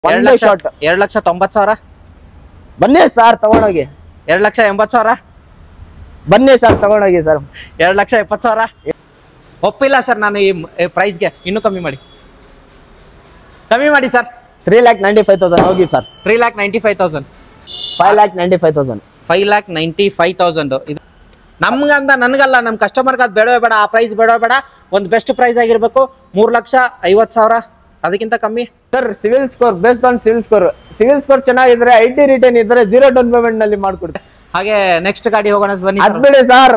ಎರಡ್ ಒಂದೇ ಲಕ್ಷ ಶಾಟ್ ಎರಡ್ ಲಕ್ಷ ತೊಂಬತ್ ಸಾವಿರ ಬನ್ನಿ ಸರ್ ತಗೊಂಡೋಗಿ ಎರಡ್ ಲಕ್ಷ ಎಂಬತ್ ಸಾವಿರ ಬನ್ನಿ ಸರ್ ತಗೊಂಡೋಗಿ ಸರ್ ಎರಡ್ ಲಕ್ಷ ಎಪ್ಪತ್ ಸಾವಿರ ಒಪ್ಪಿಲ್ಲ ಸರ್ ನಾನು ಈ ಪ್ರೈಸ್ಗೆ ಇನ್ನೂ ಕಮ್ಮಿ ಮಾಡಿ ಕಮ್ಮಿ ಮಾಡಿ sir three lakh ninety five thousand ಹೋಗಿ sir three lakh ninety five thousand five lakh ninety five thousand five lakh ninety five thousand ಇದು ನಮ್ಗಂದ ನನಗಲ್ಲ ನಮ್ಮ ಕಸ್ಟಮರ್ಗೆ ಅದು ಬೇಡವೇ ಬೇಡ ಆ ಪ್ರೈಸ್ ಬೇಡವೇ ಬೇಡ ಒಂದು ಬೆಸ್ಟ್ ಪ್ರೈಸ್ ಆಗಿರ್ಬೇಕು ಮೂರು ಲಕ್ಷ ಐವತ್ತು ಸಾವಿರ ಅದಕ್ಕಿಂತ ಕಮ್ಮಿ sir civil score based on civil score civil score ಚೆನ್ನಾಗಿದ್ರೆ ಐ ಟಿ ರಿಟರ್ನ್ ಇದ್ರೆ ಜೀರೋ ಡೌನ್ ಪೇಮೆಂಟ್ ನಲ್ಲಿ ಮಾಡ್ಕೊಡ್ತೀನಿ ಹಾಗೆ ನೆಕ್ಸ್ಟ್ ಗಾಡಿ ಹೋಗೋಣ ಬನ್ನಿ ಅದ್ ಬಿಡಿ ಸರ್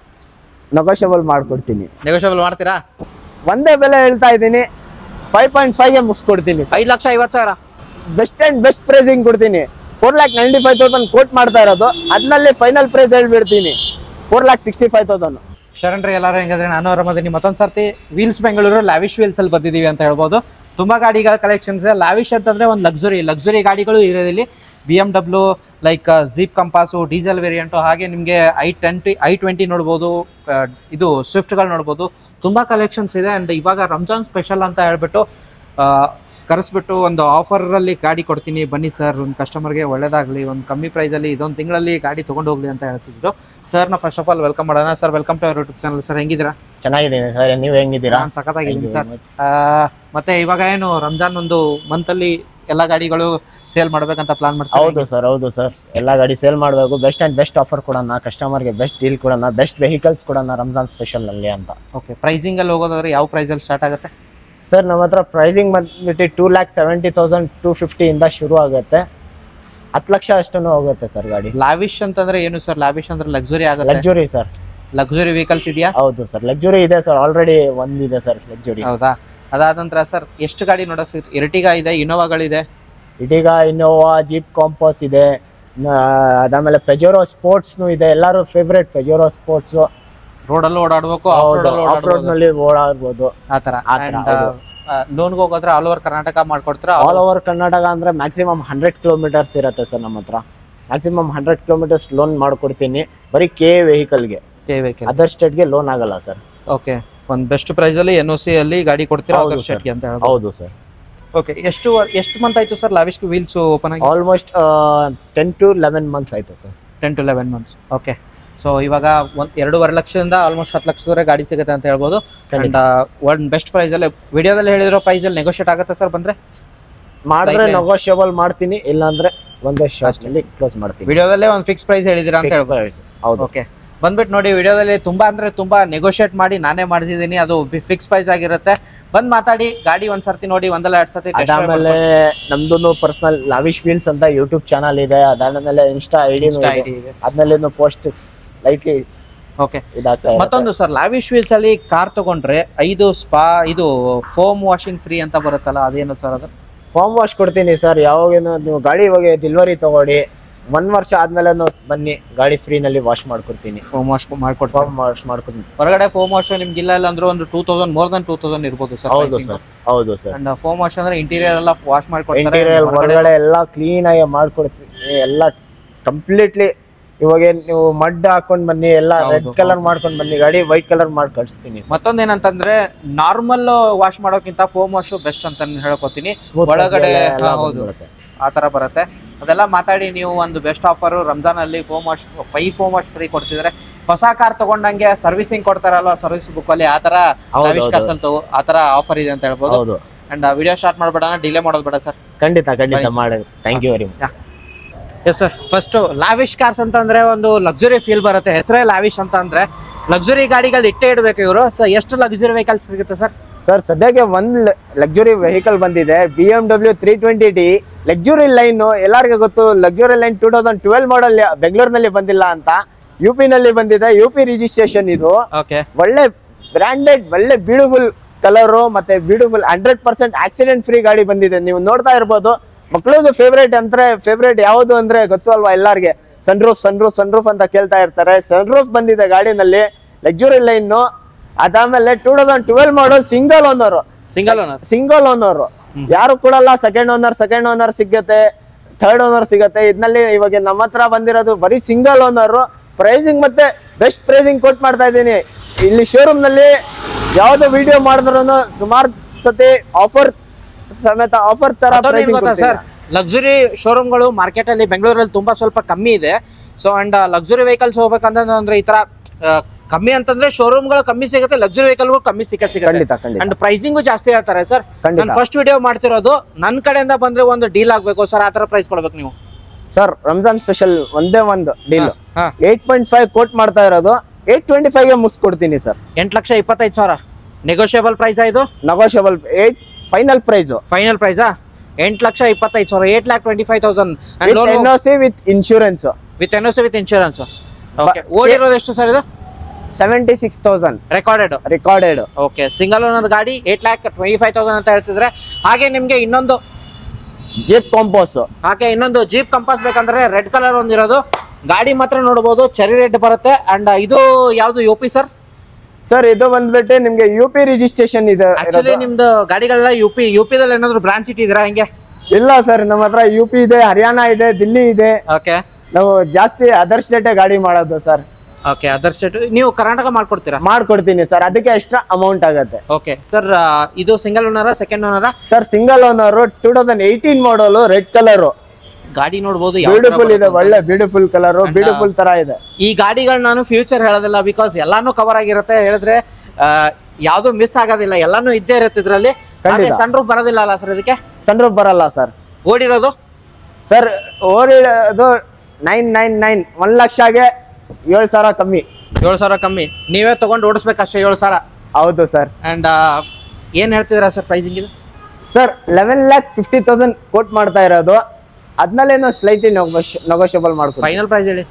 ನೆಗೋಷಿಯಬಲ್ ಮಾಡ್ಕೊಡ್ತೀನಿ ನೆಗೋಷಿಯಬಲ್ ಮಾಡ್ತೀರಾ ಒಂದೇ ಬೆಲೆ ಹೇಳ್ತಾ ಇದ್ದೀನಿ ಫೈವ್ ಪಾಯಿಂಟ್ ಫೈವ್ಗೆ ಮುಗಿಸ್ಕೊಡ್ತೀನಿ ಐದು ಲಕ್ಷ ಐವತ್ತು ಸಾವಿರ ಬೆಸ್ಟ್ ಅಂಡ್ ಬೆಸ್ಟ್ ಪ್ರೈಸಿಂಗ್ ಕೊಡ್ತೀನಿ four lakh ninety five thousand quote ಮಾಡ್ತಾ ಇರೋದು ಅದ್ರಲ್ಲಿ ಫೈನಲ್ ಪ್ರೈಸ್ ಹೇಳ್ಬಿಡ್ತೀನಿ four lakh sixty five thousand ಶರಣ್ರಿ ಎಲ್ಲರೂ ಹೆಂಗಂದ್ರೆ ನಾನು ಆರಾಮದೀನಿ ಮತ್ತೊಂದು ಸರ್ತಿ ವೀಲ್ಸ್ ಬೆಂಗಳೂರು ಲ್ಯಾವಿಶ್ ವೀಲ್ಸ್ ಅಲ್ಲಿ ಬಂದಿದ್ದೀವಿ ಅಂತ ಹೇಳ್ಬೋದು ತುಂಬಾ ಗಾಡಿಗಳ ಕಲೆಕ್ಷನ್ಸ್ ಇದೆ ಲ್ಯಾವಿಶ್ ಅಂತಂದ್ರೆ ಒಂದು ಲಕ್ಸುರಿ ಲಕ್ಸುರಿ ಗಾಡಿಗಳು ಇರೋದಿಲ್ಲಿ B M W like Jeep Compass diesel variant ಹಾಗೆ ನಿಮಗೆ ಐ ಟ್ವೆಂಟಿ ಐ ಟ್ವೆಂಟಿ ನೋಡ್ಬೋದು ಆ, ಇದು ಸ್ವಿಫ್ಟ್ಗಳು ನೋಡ್ಬೋದು ತುಂಬ ಕಲೆಕ್ಷನ್ಸ್ ಇದೆ ಆ್ಯಂಡ್ ಇವಾಗ ರಂಜಾನ್ ಸ್ಪೆಷಲ್ ಅಂತ ಹೇಳ್ಬಿಟ್ಟು ಆ, ಕರೆಸ್ಬಿಟ್ಟು ಒಂದು ಆಫರಲ್ಲಿ ಗಾಡಿ ಕೊಡ್ತೀನಿ ಬನ್ನಿ ಸರ್ ಒಂದು ಕಸ್ಟಮರ್ಗೆ ಒಳ್ಳೇದಾಗಲಿ ಒಂದು ಕಮ್ಮಿ ಪ್ರೈಸಲ್ಲಿ ಇದೊಂದು ತಿಂಗಳಲ್ಲಿ ಗಾಡಿ ತೊಗೊಂಡು ಹೋಗ್ಲಿ ಅಂತ ಹೇಳ್ತಿದ್ರು ಸರ್ನ ಫಸ್ಟ್ ಆಫ್ ಆಲ್ ವೆಲ್ಕಮ್ ಮಾಡೋಣ sir welcome to our YouTube channel sir ಹೆಂಗಿದ್ದೀರಾ ಚೆನ್ನಾಗಿದ್ದೀನಿ ಸರ್ ನೀವು ಹೆಂಗಿದ್ದೀರಾ ನಾನು ಸಖತ್ತಾಗಿದ್ದೀನಿ ಸರ್ ಮತ್ತೆ ಇವಾಗ ಏನು ರಂಜಾನ್ ಒಂದು ಮಂತಲ್ಲಿ ಎಲ್ಲ ಗಾಡಿಗಳು ಸೇಲ್ ಮಾಡ್ಬೇಕಂತ ಪ್ಲಾನ್ ಮಾಡ್ತಾರೆ ಹೌದು ಸರ್ ಹೌದು ಸರ್ ಎಲ್ಲ ಗಾಡಿ ಸೇಲ್ ಮಾಡಬೇಕು ಬೆಸ್ಟ್ ಅಂಡ್ ಬೆಸ್ಟ್ ಆಫರ್ ಕೊಡೋಣ ಕಸ್ಟಮರ್ಗೆ ಬೆಸ್ಟ್ ಡೀಲ್ ಕೊಡೋಣ ಬೆಸ್ಟ್ ವೆಹಿಕಲ್ಸ್ ಕೊಡೋಣ ರಂಜಾನ್ ಸ್ಪೆಷಲ್ ಅಲ್ಲಿ ಅಂತ ಓಕೆ ಪ್ರೈಸಿಂಗ್ ಅಲ್ಲಿ ಹೋಗೋದಾದ್ರೆ ಯಾವ ಪ್ರೈಸ್ ಅಲ್ಲಿ ಸ್ಟಾರ್ಟ್ ಆಗುತ್ತೆ ಸರ್ ನಮ್ಮ ಹತ್ರ ಪ್ರೈಸಿಂಗ್ ಬಂದ್ಬಿಟ್ಟು two lakh seventy thousand two ಫಿಫ್ಟಿಯಿಂದ ಶುರು ಆಗುತ್ತೆ ಹತ್ತು ಲಕ್ಷ ಅಷ್ಟು ಹೋಗುತ್ತೆ ಸರ್ ಗಾಡಿ ಲಾವಿಶ್ ಅಂತಂದ್ರೆ ಏನು ಸರ್ ಲಾವಿಶ್ ಅಂದ್ರೆ ಲಕ್ಸುರಿ ಆಗುತ್ತೆ ಲಕ್ಸುರಿ ಸರ್ ಲಕ್ಸುರಿ ವೆಹಿಕಲ್ಸ್ ಇದೆಯಾ ಹೌದು ಸರ್ ಲಕ್ಸುರಿ ಇದೆ ಸರ್ ಆಲ್ರೆಡಿ ಒಂದಿದೆ ಸರ್ ಲಕ್ಸುರಿ ಹೌದಾ ಅದಾದ ನಂತರ ಸರ್ ಎಷ್ಟು ಗಾಡಿ ನೋಡಕ್ ಸಿಗುತ್ತೆ ಎರಟಿಗಾ ಇದೆ ಇನೋವಾಗಳಿದೆ ಇದೀಗ ಇನ್ನೋವಾ ಜೀಪ್ ಕಾಂಪಸ್ ಇದೆ ನ- ಅದಾದ್ಮೇಲೆ ಪೆಜೋರೋ ಸ್ಪೋರ್ಟ್ಸ್ನು ಇದೆ ಎಲ್ಲರೂ ಫೇವ್ರೇಟ್ ಪೆಜೋರೋ ಸ್ಪೋರ್ಟ್ಸ್ ರೋಡಲ್ಲೂ ಓಡಾಡ್ಬೇಕು ಆಫ್ ರೋಡಲ್ಲೂ ಆಫ್ ರೋಡ್ ಓಡಾಡ್ಬೋದು ನಲ್ಲಿ ಓಡಾಡ್ಬೋದು ಆ ತರ ಆ ತರ, ಹೌದು. ಲೋನ್ಗೆ ಹೋಗೋದ್ರೆ ಆಲ್ ಓವರ್ ಕರ್ನಾಟಕ ಮಾಡ್ಕೊಡ್ತೀರಾ ಆಲ್ ಓವರ್ ಕರ್ನಾಟಕ ಅಂದ್ರೆ ಮ್ಯಾಕ್ಸಿಮಮ್ ಹಂಡ್ರೆಡ್ ಕಿಲೋಮೀಟರ್ಸ್ ಇರುತ್ತೆ ಸರ್ ನಮ್ಮ ಹತ್ರ ಮ್ಯಾಕ್ಸಿಮಮ್ ಹಂಡ್ರೆಡ್ ಕಿಲೋಮೀಟರ್ಸ್ ಲೋನ್ ಮಾಡ್ಕೊಡ್ತೀನಿ ಬರೀ ಕೆ ವೆಹಿಕಲ್ಗೆ ವೆಹಿಕಲ್ ಅದರ್ ಸ್ಟೇಟ್ಗೆ ಲೋನ್ ಆಗಲ್ಲ ಸರ್ ಓಕೆ ಒಂದು ಬೆಸ್ಟ್ ಪ್ರೈಸ್ ಅಲ್ಲಿ ಎನ್ ಒ ಸಿ ಅಲ್ಲಿ ಗಾಡಿ ಕೊಡ್ತೀರಾ ಹೌದು ಅದರ್ sir. ಸ್ಟೇಟ್ಗೆ ಅಂತ ಹೇಳ್ಬೋದು ಹೌದು ಸರ್ ಓಕೆ ಎಷ್ಟು ವರ್- ಎಷ್ಟು ಮಂತ್ ಆಯ್ತು ಸರ್ ಲಾವಿಶ್ ವೀಲ್ಸ್ ಓಪನ್ ಆಗಿ almost ten to eleven months ಆಯ್ತು sir ten to eleven months okay so ಇವಾಗ ಒಂದ್ ಎರಡೂವರೆ ಲಕ್ಷದಿಂದ ಆಲ್ಮೋಸ್ಟ್ ಹತ್ತು ಲಕ್ಷದವರೆಗೆ ಗಾಡಿ ಸಿಗುತ್ತೆ ಅಂತ ಹೇಳ್ಬೋದು ಅಂಡ್ ಒಂದು ಬೆಸ್ಟ್ ಪ್ರೈಸ್ ಅಲ್ಲಿ ವಿಡಿಯೋದಲ್ಲಿ ಹೇಳಿರೋ ಪ್ರೈಸ್ ಅಲ್ಲಿ ನೆಗೋಷಿಯೇಟ್ ಆಗುತ್ತೆ ಸರ್ ಬಂದ್ರೆ ಮಾಡಿದ್ರೆ Like- ನೆಗೋಷಿಯಬಲ್ ಮಾಡ್ತೀನಿ ಇಲ್ಲಾಂದ್ರೆ ಒಂದೇ ಶಾರ್ಟ್ ಅಲ್ಲಿ ಕ್ಲೋಸ್ ಮಾಡ್ತೀನಿ ವಿಡಿಯೋದಲ್ಲೇ ಒಂದು ಫಿಕ್ಸ್ ಪ್ರೈಸ್ ಹೇಳಿದಿರಾ ಅಂತ Fixed ಹೇಳ್ಬೋದು price. ಹೌದು ಓಕೆ ಬಂದ್ಬಿಟ್ಟು ನೋಡಿ ವಿಡಿಯೋದಲ್ಲಿ ತುಂಬಾ ಅಂದ್ರೆ ತುಂಬಾ ನೆಗೋಷಿಯೇಟ್ ಮಾಡಿ ನಾನೇ ಮಾಡಿಸಿದ್ದೀನಿ ಅದು ಫಿಕ್ಸ್ ಪ್ರೈಸ್ ಆಗಿರುತ್ತೆ ಬಂದ್ ಮಾತಾಡಿ ಗಾಡಿ ಒಂದ್ ಸರ್ತಿ ನೋಡಿ ಒಂದಲ್ಲ ಎರಡ್ ಸರ್ತಿ test drive ಅದಾದ್ಮೇಲೆ ನಮ್ದು ಪರ್ಸನಲ್ ಲಾವಿಶ್ ವೀಲ್ಸ್ ಅಂತ ಯೂಟ್ಯೂಬ್ ಚಾನಲ್ ಇದೆ ಅದಾದ್ಮೇಲೆ ಇನ್ಸ್ಟಾ ಐಡಿ Insta ID ಇದೆ. ಅದ್ಮೇಲೆ ಪೋಸ್ಟ್ ಸ್ಲೈಟ್ಲಿ ಓಕೆ ಇದಾಗ್ತಾ ಮತ್ತೊಂದು ಸರ್ ಲಾವಿಶ್ ವೀಲ್ಸ್ ಅಲ್ಲಿ ಕಾರ್ ತಗೊಂಡ್ರೆ ಐದು ಸ್ಪಾ ಇದು ಫೋಮ್ ವಾಷಿಂಗ್ ಫ್ರೀ ಅಂತ ಬರುತ್ತಲ್ಲ ಅದೇನು ಸರ್ ಅದು ಫಾರ್ಮ್ ವಾಶ್ ಕೊಡ್ತೀನಿ ಸರ್ ಯಾವಾಗೇನು ನೀವು ಗಾಡಿ ಇವಾಗ ಡೆಲಿವರಿ ತಗೊಳ್ಳಿ ಒಂದ್ ವರ್ಷ ಆದ್ಮೇಲೆ ಬನ್ನಿ ಗಾಡಿ ಫ್ರೀ ನಲ್ಲಿ ವಾಶ್ ಮಾಡ್ಕೊಡ್ತೀನಿ ಫೋಮ್ ವಾಶ್ ಮಾಡ್ಕೊಡ್ತಾರೆ ಫಾರ್ಮ್ ವಾಶ್ ಮಾಡ್ಕೊಡ್ತೀನಿ ಹೊರಗಡೆ ಫೋಮ್ ವಾಶ್ ನಿಮ್ಗೆ ಇಲ್ಲ ಇಲ್ಲ ಅಂದ್ರೆ ಒಂದು two thousand more than two thousand ಇರ್ಬೋದು ಸರ್ ಹೌದು ಸರ್ ಹೌದು ಸರ್ ಅಂಡ್ ಫೋಮ್ ವಾಶ್ ಅಂದ್ರೆ ಇಂಟೀರಿಯರ್ ಎಲ್ಲ ವಾಶ್ ಮಾಡ್ಕೊಡ್ತಾರೆ ಇಂಟೀರಿಯರ್ ಹೊರಗಡೆ- ಒಳಗಡೆ ಎಲ್ಲ ಕ್ಲೀನ್ ಆಗಿ ಮಾಡ್ಕೊಡ್ತೀನಿ ಎಲ್ಲ ಕಂಪ್ಲೀಟ್ಲಿ ಇವಾಗ ಏನ್ ನೀವು ಮಡ್ ಹಾಕೊಂಡ್ ಬನ್ನಿ ಎಲ್ಲ ರೆಡ್ ಹೌದು, ಕಲರ್ ಹೌದು. ಮಾಡ್ಕೊಂಡ್ ಬನ್ನಿ ಗಾಡಿ ವೈಟ್ ಕಲರ್ ಮಾಡಿ ಕಳಿಸ್ತೀನಿ ಮತ್ತೊಂದೇನಂತಂದ್ರೆ ನಾರ್ಮಲ್ ವಾಶ್ ಮಾಡೋಕ್ಕಿಂತ ಫೋಮ್ ವಾಶ್ ಬೆಸ್ಟ್ ಅಂತ ಹೇಳ್ಕೊತೀನಿ Smooth ಒಳಗಡೆ ಎಲ್ಲ ಹಾ, ಹೌದು. ಬಂದ್ಬಿಡುತ್ತೆ. ಆ ತರ ಬರುತ್ತೆ ಅದೆಲ್ಲ ಮಾತಾಡಿ ನೀವು ಒಂದು ಬೆಸ್ಟ್ ಆಫರ್ ರಂಜಾನ್ ಅಲ್ಲಿ foam wash five foam wash free ಕೊಡ್ತಿದ್ರೆ ಹೊಸ ಕಾರ್ ತಗೊಂಡಂಗೆ ಸರ್ವಿಸಿಂಗ್ ಕೊಡ್ತಾರಲ್ವ ಸರ್ವಿಸ್ ಬುಕ್ ಅಲ್ಲಿ ಆ ತರ ಹೌದು, ಲಾವಿಶ್ ಹೌದು. ಕಾರ್ಸ್ ಅಲ್ಲಿ ತಗೋ- ಆ ತರ ಆಫರ್ ಇದೆ ಅಂತ ಹೇಳ್ಬೋದು ಹೌದು ಅಂಡ್ ವಿಡಿಯೋ ಸ್ಟಾರ್ಟ್ ಮಾಡ್ಬೇಡ ಡಿಲೇ ಮಾಡೋದು ಬೇಡ ಸರ್ ಖಂಡಿತ ಖಂಡಿತ ಬನ್ನಿ sir. ಮಾಡಿ thank you very much yes sir first Lavish cars ಅಂತಂದ್ರೆ ಒಂದು ಲಕ್ಸುರಿ ಫೀಲ್ ಬರುತ್ತೆ ಹೆಸರೇ ಲಾವಿಶ್ ಅಂತ ಅಂದ್ರೆ ಲಕ್ಸುರಿ ಗಾಡಿಗಳು ಇಟ್ಟೇ ಇಡಬೇಕು ಇವರು ಸೊ ಎಷ್ಟು ಲಕ್ಸುರಿ ವೆಹಿಕಲ್ಸ್ ಸಿಗುತ್ತೆ ಸರ್ ಸರ್ ಸದ್ಯಕ್ಕೆ ಒಂದ್ ಲಕ್ಸುರಿ ವೆಹಿಕಲ್ ಬಂದಿದೆ B M W three twenty T luxury line ಎಲ್ಲರಿಗೂ ಗೊತ್ತು luxury line two thousand twelve model ಬೆಂಗಳೂರಿನಲ್ಲಿ ಬಂದಿಲ್ಲ ಅಂತ ಯು ಪಿ ನಲ್ಲಿ ಬಂದಿದೆ ಯು ಪಿ ರಿಜಿಸ್ಟ್ರೇಷನ್ ಇದು ಓಕೆ ಒಳ್ಳೆ ಬ್ರಾಂಡೆಡ್ ಒಳ್ಳೆ ಬ್ಯೂಟಿಫುಲ್ ಕಲರು ಮತ್ತೆ beautiful hundred percent accident free ಗಾಡಿ ಬಂದಿದೆ ನೀವು ನೋಡ್ತಾ ಇರ್ಬೋದು ಮಕ್ಕಳದು ಫೇವ್ರೇಟ್ ಅಂದ್ರೆ ಫೇವ್ರೇಟ್ ಯಾವುದು ಅಂದ್ರೆ ಗೊತ್ತು ಅಲ್ವಾ ಎಲ್ಲಾರ್ಗೆ ಸನ್ರೂಫ್ ಸನ್ರೂಫ್ ಸನ್ರೂಫ್ ಅಂತ ಕೇಳ್ತಾ ಇರ್ತಾರೆ ಸನ್ರೂಫ್ ಬಂದಿದೆ ಗಾಡಿನಲ್ಲಿ ಲಕ್ಸುರಿ ಲೈನ್ ಅದಾದ್ಮೇಲೆ two thousand twelve model single owner single owner single owner ಯಾರು ಕೊಡಲ್ಲ ಸೆಕೆಂಡ್ ಓನರ್ ಸೆಕೆಂಡ್ ಓನರ್ ಸಿಗುತ್ತೆ ಥರ್ಡ್ ಓನರ್ ಸಿಗುತ್ತೆ ಇದ್ನಲ್ಲಿ ಇವಾಗ ನಮ್ಮ ಹತ್ರ ಬಂದಿರೋದು ಬರೀ ಸಿಂಗಲ್ ಓನರ್ ಪ್ರೈಸಿಂಗ್ ಮತ್ತೆ ಬೆಸ್ಟ್ ಪ್ರೈಸಿಂಗ್ ಕೊಟ್ಟು ಮಾಡ್ತಾ ಇದ್ದೀನಿ ಇಲ್ಲಿ ಶೋರೂಮ್ ನಲ್ಲಿ ಯಾವ್ದು ವಿಡಿಯೋ ಮಾಡಿದ್ರು ಸುಮಾರು ಸತಿ ಆಫರ್ ಸಮೇತ ಆಫರ್ ತರ ಮತ್ತೊಂದು ಏನ್ pricing ಗೊತ್ತಾ ಕೊಡ್ತೀನಿ. ಸರ್ ಲಕ್ಸುರಿ ಶೋರೂಮ್ಗಳು ಮಾರ್ಕೆಟ್ ಅಲ್ಲಿ ಬೆಂಗಳೂರಲ್ಲಿ ತುಂಬಾ ಸ್ವಲ್ಪ ಕಮ್ಮಿ ಇದೆ ಸೊ ಅಂಡ್ ಲಕ್ಸುರಿ ವೆಹಿಕಲ್ಸ್ ಹೋಗ್ಬೇಕಂದ್ರೆ ಈ ತರ ಆ, ಕಮ್ಮಿ ಅಂತಂದ್ರೆ ಶೋರೂಮ್ಗಳು ಕಮ್ಮಿ ಸಿಗುತ್ತೆ ಲಕ್ಸುರಿ ವೆಹಿಕಲ್ಗೂ ಕಮ್ಮಿ ಸಿಕ್ಕ ಸಿಗುತ್ತೆ ಖಂಡಿತ ಖಂಡಿತ ಅಂಡ್ ಪ್ರೈಸಿಂಗು ಜಾಸ್ತಿ ಹೇಳ್ತಾರೆ ಸರ್ ಖಂಡಿತ. ನಾನು ಫಸ್ಟ್ ವಿಡಿಯೋ ಮಾಡ್ತಿರೋದು ನನ್ನ ಕಡೆಯಿಂದ ಬಂದ್ರೆ ಒಂದು ಡೀಲ್ ಆಗ್ಬೇಕು ಸರ್ ಆ ತರ ಪ್ರೈಸ್ ಕೊಡ್ಬೇಕು ನೀವು ಸರ್ ರಂಜಾನ್ ಸ್ಪೆಷಲ್ ಒಂದೇ ಒಂದು ಡೀಲ್ ಹಾ ಏಟ್ ಪಾಯಿಂಟ್ ಫೈವ್ ಕೋಟ್ ಮಾಡ್ತಾ ಇರೋದು ಏಟ್ ಟ್ವೆಂಟಿ ಫೈವ್ ಗೆ ಮುಗಿಸ್ಕೊಡ್ತೀನಿ ಸರ್ ಎಂಟು ಲಕ್ಷ ಇಪ್ಪತ್ತೈದು ಸಾವಿರ ನೆಗೋಷಿಯಬಲ್ ಪ್ರೈಸ್ ಇದು negotiable at final price final ಪ್ರೈಸಾ ಎಂಟು ಲಕ್ಷ ಇಪ್ಪತ್ತೈದು ಸಾವಿರ eight lakh twenty five thousand with N O C with insurance with N with insurance okay ಓಡಿರೋದು ಎಷ್ಟು ಸರ್ ಇದು seventy six thousand recorded recorded okay single owner ಗಾಡಿ eight lakh twenty five thousand ಅಂತ ಹೇಳ್ತಿದ್ರೆ ಹಾಗೆ ನಿಮಗೆ ಇನ್ನೊಂದು ಜೀಪ್ ಕಾಂಪೋಸ್ ಹಾಗೆ ಇನ್ನೊಂದು ಜೀಪ್ ಕಂಪಾಸ್ ಬೇಕಂದ್ರೆ ರೆಡ್ ಕಲರ್ ಒಂದಿರೋದು ಗಾಡಿ ಮಾತ್ರ ನೋಡಬಹುದು ಚೆರಿ ರೆಡ್ ಬರುತ್ತೆ ಅಂಡ್ ಇದು ಯಾವ್ದು ಯು ಪಿ ಸರ್ ಸರ್ ಇದು ಬಂದ್ಬಿಟ್ಟು ನಿಮ್ಗೆ ಯು ಪಿ ರಿಜಿಸ್ಟ್ರೇಷನ್ ಇದೆ ಆಕ್ಚುಲಿ ಇರೋದು. ನಿಮ್ದು ಗಾಡಿಗಳೆಲ್ಲ ಯು ಪಿ ಯು ಪಿದಲ್ಲಿ ಏನಾದ್ರು ಬ್ರಾಂಚ್ ಇಟ್ಟಿದ್ದೀರಾ ಹೆಂಗೆ ಇಲ್ಲ ಸರ್ ನಮ್ಮ ಹತ್ರ ಯು ಪಿ ಇದೆ ಹರಿಯಾಣ ಇದೆ ದಿಲ್ಲಿ ಇದೆ ಓಕೆ ನಾವು ಜಾಸ್ತಿ ಅದರ್ ಸ್ಟೇಟೇ ಗಾಡಿ ಮಾಡೋದು ಸರ್ ಓಕೆ ಅದರ್ ಸ್ಟೇಟ್ ನೀವು ಕರ್ನಾಟಕ ಮಾಡ್ಕೊಡ್ತೀರಾ ಮಾಡ್ಕೊಡ್ತೀನಿ ಸರ್ ಅದಕ್ಕೆ ಎಕ್ಸ್ಟ್ರಾ ಅಮೌಂಟ್ ಆಗುತ್ತೆ ಓಕೆ ಸರ್ ಇದು ಸಿಂಗಲ್ ಓನರ ಸೆಕೆಂಡ್ ಓನರ sir single owner two thousand eighteen model red colour ಗಾಡಿ ನೋಡ್ಬೋದು ಯಾವ ತರ ಬ್ಯೂಟಿಫುಲ್ ಇದೆ ಬರುತ್ತೆ ಒಳ್ಳೆ ಬ್ಯೂಟಿಫುಲ್ ಕಲರ್ ಬ್ಯೂಟಿಫುಲ್ ತರ ಇದೆ ಈ ಗಾಡಿಗಳು ನಾನು ಫ್ಯೂಚರ್ ಹೇಳೋದಿಲ್ಲ ಬಿಕಾಸ್ ಎಲ್ಲಾನು ಕವರ್ ಆಗಿರುತ್ತೆ ಹೇಳಿದ್ರೆ ಆ, ಯಾವ್ದು ಮಿಸ್ ಆಗೋದಿಲ್ಲ ಎಲ್ಲಾನು ಇದ್ದೇ ಇರುತ್ತೆ ಇದ್ರಲ್ಲಿ ಖಂಡಿತ. ಸನ್ ರೂಫ್ ಬರೋದಿಲ್ಲ ಅಲ್ಲ ಸರ್ ಇದಕ್ಕೆ ಸನ್ರೂಫ್ ಬರಲ್ಲ ಸರ್ ಓಡಿರೋದು ಸರ್ ಓರಿಡೋದು ನೈನ್ ನೈನ್ ನೈನ್ ಒಂದ್ ಲಕ್ಷಗೆ ಏಳು ಸಾವಿರ ಕಮ್ಮಿ ಏಳು ಸಾವಿರ ಕಮ್ಮಿ ನೀವೇ ತಗೊಂಡು ಓಡಿಸ್ಬೇಕಷ್ಟೇ ಏಳು ಸಾವಿರ ಹೌದು ಸರ್ ಅಂಡ್ ಏನ್ ಹೇಳ್ತಿದ್ದೀರಾ ಸರ್ ಪ್ರೈಸಿಂಗ್ ಇದು sir eleven lakh fifty thousand quote ಮಾಡ್ತಾ ಇರೋದು ಅದನ್ನಲ್ಲೇನೋ ಸ್ಲೈಟ್ಲಿ ನೆಗೋಷಿಯಬಲ್ ಮಾಡ್ಕೊಡಿ ಫೈನಲ್ ಪ್ರೈಸ್ ಹೇಳಿ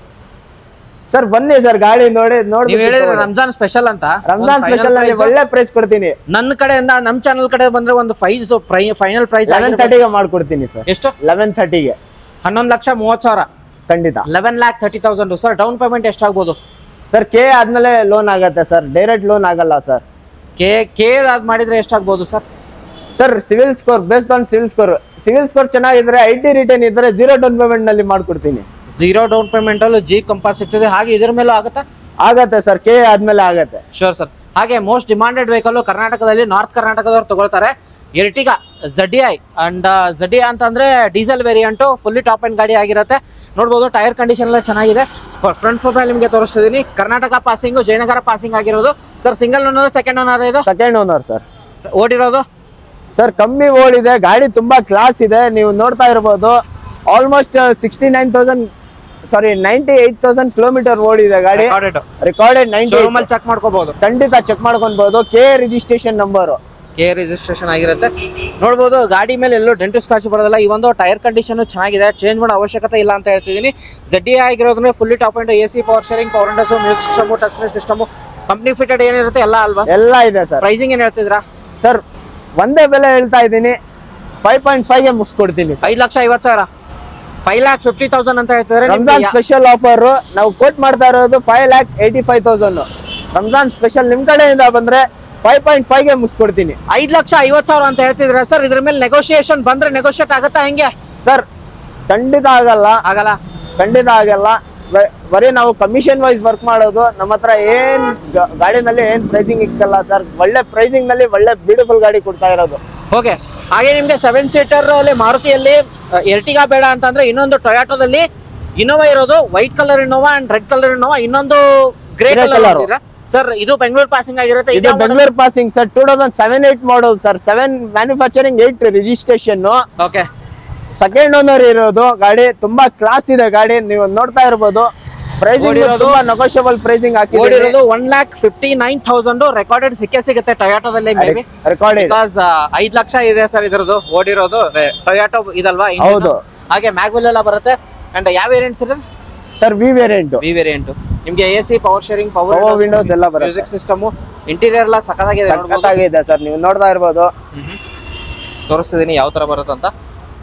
ಸರ್ ಬನ್ನಿ ಸರ್ ಗಾಡಿ ನೋಡಿ ನೋಡಿ ನೀವು ಹೇಳಿದ್ರೆ ರಂಜಾನ್ ಸ್ಪೆಷಲ್ ಅಂತ ರಂಜಾನ್ ಸ್ಪೆಷಲ್ ನಲ್ಲಿ ಒಳ್ಳೆ ಪ್ರೈಸ್ ಕೊಡ್ತೀನಿ ನನ್ನ ಕಡೆಯಿಂದ ನಮ್ ಚಾನಲ್ ಕಡೆ ಬಂದ್ರೆ ಒಂದು ಫೈಸ್ ಫೈನಲ್ ಪ್ರೈಸ್ ಲೆವೆನ್ ತರ್ಟಿಗೆ ಮಾಡ್ಕೊಡ್ತೀನಿ ಸರ್ ಎಷ್ಟು ಲೆವೆನ್ ತರ್ಟಿಗೆ ಹನ್ನೊಂದು ಲಕ್ಷ ಮೂವತ್ತು ಸಾವಿರ ಖಂಡಿತ eleven lakh thirty thousand sir down payment ಎಷ್ಟಾಗ್ಬೋದು ಸರ್ ಕೆ ಆದ್ಮೇಲೆ ಲೋನ್ ಆಗತ್ತೆ ಸರ್ ಡೈರೆಕ್ಟ್ ಲೋನ್ ಆಗಲ್ಲ ಸರ್ ಕೆ ಕೆ ಅದ್ ಮಾಡಿದ್ರೆ ಎಷ್ಟಾಗ್ಬೋದು sir sir civil score based on civil score civil score ಚೆನ್ನಾಗಿದ್ರೆ ಐ ಟಿ ರಿಟರ್ನ್ ಇದ್ರೆ ಜೀರೋ ಡೌನ್ ಪೇಮೆಂಟ್ ನಲ್ಲಿ ಮಾಡ್ಕೊಡ್ತೀನಿ ಝೀರೋ ಡೌನ್ ಪೇಮೆಂಟ್ ಅಲ್ಲಿ ಜೀಪ್ ಕಂಪಾಸ್ ಇರ್ತದೆ ಹಾಗೆ ಇದ್ರ ಮೇಲೂ ಆಗುತ್ತಾ ಆಗತ್ತೆ ಸರ್ ಕೆ ಆದ್ಮೇಲೆ ಆಗತ್ತೆ ಶೋರ್ ಸರ್ ಹಾಗೆ ಮೋಸ್ಟ್ ಡಿಮಾಂಡೆಡ್ ವೆಹಿಕಲ್ ಕರ್ನಾಟಕದಲ್ಲಿ ನಾರ್ತ್ ಕರ್ನಾಟಕದವ್ರು ತಗೊಳ್ತಾರೆ Ertiga ZDI and ZDI ಅಂತಂದ್ರೆ diesel variant fully top and ಗಾಡಿ ಆಗಿರುತ್ತೆ ನೋಡ್ಬೋದು ಟೈರ್ ಕಂಡೀಷನ್ ಎಲ್ಲ ಚೆನ್ನಾಗಿದೆ ಫ್ರಂಟ್ ಪ್ರೊಫೈಲ್ ನಿಮಗೆ ತೋರಿಸ್ತಿದ್ದೀನಿ ಕರ್ನಾಟಕ ಪಾಸಿಂಗು ಜಯನಗರ ಪಾಸಿಂಗ್ ಆಗಿರೋದು sir single owner second owner ಇದು ಸೆಕೆಂಡ್ ಓನರ್ ಸರ್ ಸ- ಓಡಿರೋದು ಸರ್ ಕಮ್ಮಿ ಓಡಿದೆ ಗಾಡಿ ತುಂಬಾ ಕ್ಲಾಸ್ ಇದೆ ನೀವು ನೋಡ್ತಾ ಇರ್ಬೋದು almost sixty nine thousand sorry ninety eight thousand kilometre ಓಡಿದೆ ಗಾಡಿ ರೆಕಾರ್ಡೆಡ್ ನೈಂಟಿ ಶೋರೂಮ್ ಅಲ್ಲಿ ಚೆಕ್ ಮಾಡ್ಕೋಬಹುದು ಖಂಡಿತ ಚೆಕ್ ಮಾಡ್ಕೊಬಹುದು ಕೆ ರಿಜಿಸ್ಟ್ರೇಷನ್ ನಂಬರ್ ಕೆ ರಿಜಿಸ್ಟ್ರೇಷನ್ ಆಗಿರುತ್ತೆ ನೋಡ್ಬೋದು ಗಾಡಿ ಮೇಲೆ ಎಲ್ಲೂ ಡೆಂಟು ಸ್ಕ್ರಾಚ್ ಬರೋದಿಲ್ಲ ಈ ಒಂದು ಟೈರ್ ಕಂಡೀಷನ್ ಚೆನ್ನಾಗಿದೆ ಚೇಂಜ್ ಮಾಡೋ ಅವಶ್ಯಕತೆ ಇಲ್ಲ ಅಂತ ಹೇಳ್ತಿದ್ದೀನಿ ಜಡ್ಡಿ ಆಗಿರೋದ್ರೆ fully top and A C power sharing power ಅಂಡರ್ಸು music system touch screen system company fitted ಏನಿರುತ್ತೆ ಎಲ್ಲ ಅಲ್ವಾ ಎಲ್ಲ ಇದೆ ಸರ್ ಪ್ರೈಸಿಂಗ್ ಏನ್ ಹೇಳ್ತಿದ್ರಾ ಸರ್ ಒಂದೇ ಬೆಲೆ ಹೇಳ್ತಾ ಇದ್ದೀನಿ ಫೈವ್ ಪಾಯಿಂಟ್ ಫೈವ್ ಗೆ ಮುಗಿಸ್ಕೊಡ್ತೀನಿ ಸರ್ ಐದು ಲಕ್ಷ ಐವತ್ತು ಸಾವಿರ ಫೈವ್ ಲ್ಯಾಕ್ ಫಿಫ್ಟಿ ತೌಸಂಡ್ ಅಂತ ಹೇಳ್ತಿದ್ರೆ ರಂಜಾನ್ ಸ್ಪೆಷಲ್ ಆಫರ್ ನಾವು ಕೋಟ್ ಮಾಡ್ತಾ ಇರೋದು five lakh eighty five thousand Ramzan special ನಿಮ್ ಕಡೆಯಿಂದ ಬಂದ್ರೆ ಫೈವ್ ಪಾಯಿಂಟ್ ಫೈವ್ ಗೆ ಮುಗಿಸ್ಕೊಡ್ತೀನಿ ಐದು ಲಕ್ಷ ಐವತ್ತು ಸಾವಿರ ಅಂತ ಹೇಳ್ತಿದ್ರೆ ಸರ್ ಇದ್ರ ಮೇಲೆ ನೆಗೋಷಿಯೇಷನ್ ಬಂದ್ರೆ ನೆಗೋಷಿಯೇಟ್ ಆಗುತ್ತಾ ಹೆಂಗೆ ಸರ್ ಖಂಡಿತ ಆಗಲ್ಲ ಆಗಲ್ಲ ಖಂಡಿತ ಆಗಲ್ಲ ಬ- ಬರೀ ನಾವು ಕಮಿಷನ್ ವೈಸ್ ವರ್ಕ್ ಮಾಡೋದು ನಮ್ಮ ಹತ್ರ ಏನ್ ಗ- ಗಾಡಿನಲ್ಲಿ ಏನ್ ಪ್ರೈಸಿಂಗ್ ಇಕ್ಕಲ್ಲ ಸರ್ ಒಳ್ಳೆ ಪ್ರೈಸಿಂಗ್ ನಲ್ಲಿ ಒಳ್ಳೆ ಬ್ಯೂಟಿಫುಲ್ ಗಾಡಿ ಕೊಡ್ತಾ ಇರೋದು ಓಕೆ ಹಾಗೆ ನಿಮ್ಗೆ ಸೆವೆನ್ ಸೀಟರ್ ಅಲ್ಲಿ ಮಾರುತಿಯಲ್ಲಿ ಎರ್ಟಿಗಾ ಬೇಡ ಅಂತಂದ್ರೆ ಇನ್ನೊಂದು ಟೊಯಾಟೋದಲ್ಲಿ ಇನೋವಾ ಇರೋದು white colour Innova and red colour Innova ಇನ್ನೊಂದು grey Grey colour colour. Sir ಇದು ಬೆಂಗಳೂರು ಪಾಸಿಂಗ್ ಆಗಿರುತ್ತೆ ಇದು Bengaluru passing sir two thousand seven eight model sir seven manufacturing eight registration okay second owner ಇರೋದು ಗಾಡಿ ತುಂಬಾ ಕ್ಲಾಸ್ ಇದೆ ಗಾಡಿ ನೀವು ನೋಡ್ತಾ ಇರ್ಬೋದು ಪ್ರೈಸಿಂಗ್ ಓಡಿರೋದು- ತುಂಬಾ ನೆಗೋಷಿಯಬಲ್ ಪ್ರೈಸಿಂಗ್ ಹಾಕಿದ್ದೀವಿ ಓಡಿರೋದು one lakh fifty nine thousand recorded ಸಿಕ್ಕೇ ಸಿಗುತ್ತೆ ಟೊಯಾಟೋದಲ್ಲಿ ಮೇ ಬಿ ರೆಕಾರ್ಡೆಡ್ ಬಿಕಾಸ್ ಐದ್ ಲಕ್ಷ ಇದೆ ಸರ್ ಇದ್ರದ್ದು ಓಡಿರೋದು ಟೊಯಾಟೋ ಇದಲ್ವಾ engine. ಹೌದು. ಹಾಗೆ ಮ್ಯಾಗ್ವೆಲ್ ಎಲ್ಲ ಬರುತ್ತೆ ಅಂಡ್ ಯಾವ ವೇರಿಯಂಟ್ಸ್ ಇರೋದು sir V variant V variant ನಿಮ್ಗೆ A C power sharing Power windows ಎಲ್ಲ ಬರುತ್ತೆ. ಮ್ಯೂಸಿಕ್ ಸಿಸ್ಟಮ್ ಇಂಟೀರಿಯರ್ ಎಲ್ಲ ಸಖತ್ತಾಗಿದೆ ನೋಡ್ಬೋದು. ಸಖತ್ತಾಗಿದೆ ಸರ್ ನೀವು ನೋಡ್ತಾ ಇರ್ಬೋದು ತೋರಿಸ್ತಿದ್ದೀನಿ ಯಾವ ತರ ಬರುತ್ತೆ ಅಂತ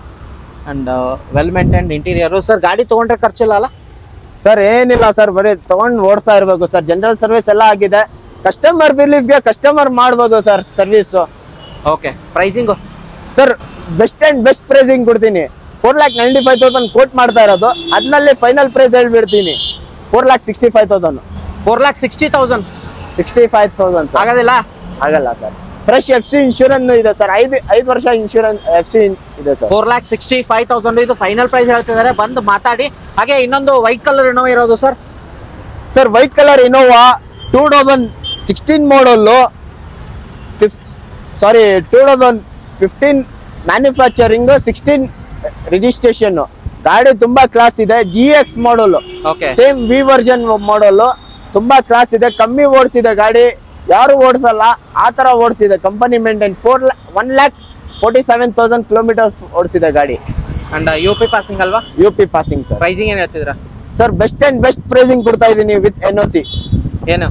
and well maintained interior sir ಗಾಡಿ ತಗೊಂಡ್ರೆ ಖರ್ಚಿಲ್ಲ ಅಲ್ಲ ಸರ್ ಏನಿಲ್ಲ ಸರ್ ಬರೀ ತಗೊಂಡ್ ಓಡಿಸ್ತಾ ಇರ್ಬೇಕು ಸರ್ ಜನರಲ್ ಸರ್ವಿಸ್ ಎಲ್ಲ ಆಗಿದೆ ಕಸ್ಟಮರ್ ಗೆ ಕಸ್ಟಮರ್ ಮಾಡ್ಬೋದು sir service okay pricing sir best and best pricing ಕೊಡ್ತೀನಿ four lakh ninety five thousand quote ಮಾಡ್ತಾ ಇರೋದು ಅದ್ನಲ್ಲಿ ಫೈನಲ್ ಪ್ರೈಸ್ ಹೇಳ್ಬಿಡ್ತೀನಿ four lakh sixty five thousand four lakh sixty thousand sixty five thousand sir ಆಗೋದಿಲ್ಲ ಆಗಲ್ಲ sir fresh F C insurance ಇದೆ sir ಐದು ಐದು ವರ್ಷ ಇನ್ಶೂರೆನ್ಸ್ ಎಫ್ ಸಿ ಇದೆ sir four lakh sixty five thousand ಇದು ಫೈನಲ್ ಪ್ರೈಸ್ ಹೇಳ್ತಿದ್ದಾರೆ ಬಂದು ಮಾತಾಡಿ ಹಾಗೆ ಇನ್ನೊಂದು ವೈಟ್ ಕಲರ್ ಏನೋ ಇರೋದು sir sir white colour Innova two thousand sixteen model ಫಿಫ್ sorry two thousand fifteen manufacturing sixteen registration ಗಾಡಿ ತುಂಬಾ ಕ್ಲಾಸ್ ಇದೆ G X model okay same V version model ತುಂಬಾ ಕ್ಲಾಸ್ ಇದೆ ಕಮ್ಮಿ ಓಡಿಸಿದೆ ಗಾಡಿ ಯಾರು ಓಡಿಸಲ್ಲ ಆ ತರ ಓಡಿಸಿದೆ company maintain four one lakh forty seven thousand kilometres ಓಡಿಸಿದೆ ಗಾಡಿ ಅಂಡ್ ಯು ಪಿ ಪಾಸಿಂಗ್ ಅಲ್ವಾ U P passing sir pricing ಏನ್ ಹೇಳ್ತಿದ್ರ sir best and best pricing ಕೊಡ್ತಾ ಇದ್ದೀನಿ ವಿತ್ ಎನ್ ಒ ಸಿ ಏನು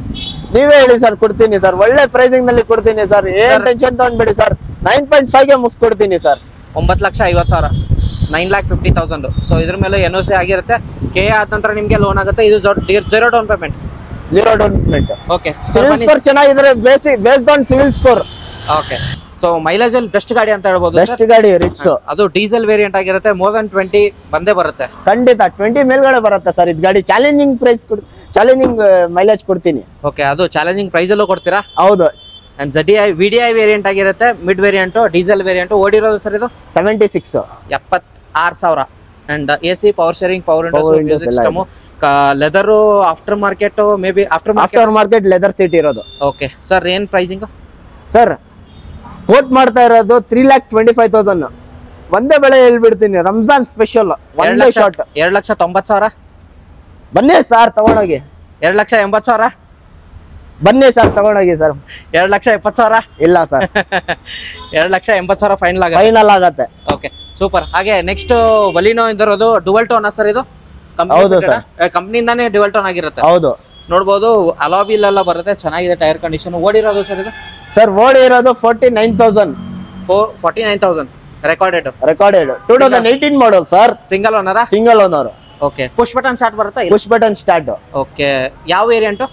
ನೀವೇ ಹೇಳಿ ಸರ್ ಕೊಡ್ತೀನಿ ಸರ್ ಒಳ್ಳೆ ಪ್ರೈಸಿಂಗ್ ನಲ್ಲಿ ಕೊಡ್ತೀನಿ ಸರ್ ಏನ್ Sir. ಟೆನ್ಷನ್ ತಗೊಂಡ್ಬೇಡಿ ಸರ್ ನೈನ್ ಪಾಯಿಂಟ್ ಫೈವ್ ಗೆ ಮುಗಿಸ್ಕೊಡ್ತೀನಿ ಸರ್ ಒಂಬತ್ತು ಲಕ್ಷ ಐವತ್ತು ಸಾವಿರ nine lakh fifty thousand so ಇದ್ರ ಮೇಲೆ ಎನ್ ಒ ಸಿ ಆಗಿರುತ್ತೆ ಕೆ ಆದ ನಂತರ ನಿಮಗೆ ಲೋನ್ ಆಗುತ್ತೆ ಇದು zero down payment zero down payment okay civil score ಚೆನ್ನಾಗಿದ್ರೆ ಬೇಸಿ based on civil score okay so mileage ಅಲ್ಲಿ ಬೆಸ್ಟ್ ಗಾಡಿ ಅಂತ ಹೇಳ್ಬೋದು ಬೆಸ್ಟ್ sir. ಗಾಡಿ ರಿಕ್ಸ್ ಅದು ಡೀಸೆಲ್ ವೇರಿಯಂಟ್ ಆಗಿರುತ್ತೆ ಮೋರ್ ದನ್ ಟ್ವೆಂಟಿ ಬಂದೇ ಬರುತ್ತೆ ಖಂಡಿತ ಟ್ವೆಂಟಿ ಮೇಲ್ಗಡೆ ಬರುತ್ತೆ ಸರ್ ಇದು ಗಾಡಿ ಚಾಲೆಂಜಿಂಗ್ ಪ್ರೈಸ್ ಕೊಡ್ ಚಾಲೆಂಜಿಂಗ್ ಮೈಲೇಜ್ ಕೊಡ್ತೀನಿ ಓಕೆ ಅದು ಚಾಲೆಂಜಿಂಗ್ ಪ್ರೈಸ್ ಅಲ್ಲೂ ಕೊಡ್ತೀರಾ ಹೌದು and ZDI V D I variant ಆಗಿರುತ್ತೆ ಮಿಡ್ ವೇರಿಯಂಟು ಡೀಸೆಲ್ ವೇರಿಯಂಟು ಓಡಿರೋದು ಸರ್ ಇದು ಸೆವೆಂಟಿ ಸಿಕ್ಸ್ ಎಪ್ಪತ್ ಆರು ಸಾವಿರ and A C power sharing power Power windows windows music ಎಲ್ಲ system leather after market may be after market after market leather seat ಇರೋದು okay sir ಏನು pricing sir quote ಮಾಡ್ತಾ ಇರೋದು three lakh twenty five thousand ಒಂದೇ ಬೆಳೆ ಹೇಳ್ಬಿಡ್ತೀನಿ Ramzan special one ಎರಡು ಡೇ ಲಕ್ಷ ಶಾರ್ಟ್ ಎರಡು ಲಕ್ಷ ತೊಂಬತ್ತು ಸಾವಿರ ಬನ್ನಿ ಸರ್ ತಗೊಂಡೋಗಿ ಎರಡು ಲಕ್ಷ ಎಂಬತ್ತು ಸಾವಿರ ಬನ್ನಿ ಸರ್ ತಗೊಂಡೋಗಿ ಸರ್ ಎರಡು ಲಕ್ಷ ಎಪ್ಪತ್ತು ಸಾವಿರ ಇಲ್ಲ ಸರ್ ಎರಡು ಲಕ್ಷ ಎಂಬತ್ತು ಸಾವಿರ ಫೈನಲ್ ಆಗುತ್ತೆ ಫೈನಲ್ ಆಗತ್ತೆ ಓಕೆ ಸೂಪರ್ ಹಾಗೆ ನೆಕ್ಸ್ಟ್ ಬಲಿನೋ ಇಂದಿರೋದು ಡುವಲ್ ಟೋನ್ ಸರ್ ಇದು ಹೌದು ಕಂಪ್ನಿಯಿಂದಾನೇ ಡುವಲ್ ಟೋನ್ ಆಗಿರುತ್ತೆ ಹೌದು ನೋಡ್ಬೋದು ಅಲಾಬಿಲ್ ಎಲ್ಲ ಬರುತ್ತೆ ಚೆನ್ನಾಗಿದೆ ಟೈರ್ ಕಂಡೀಷನ್ ಓಡಿರೋದು ಸರ್ ಇದು ಸರ್ ಓಡಿ ಇರೋದು forty nine thousand four forty nine thousand recorded recorded two thousand eighteen model sir single ಓನರಾ single owner okay push button start ಬರುತ್ತಾ ಪುಷ್ ಬಟನ್ ಸ್ಟಾರ್ಟ್ ಓಕೆ ಯಾವ ವೇರಿಯಂಟು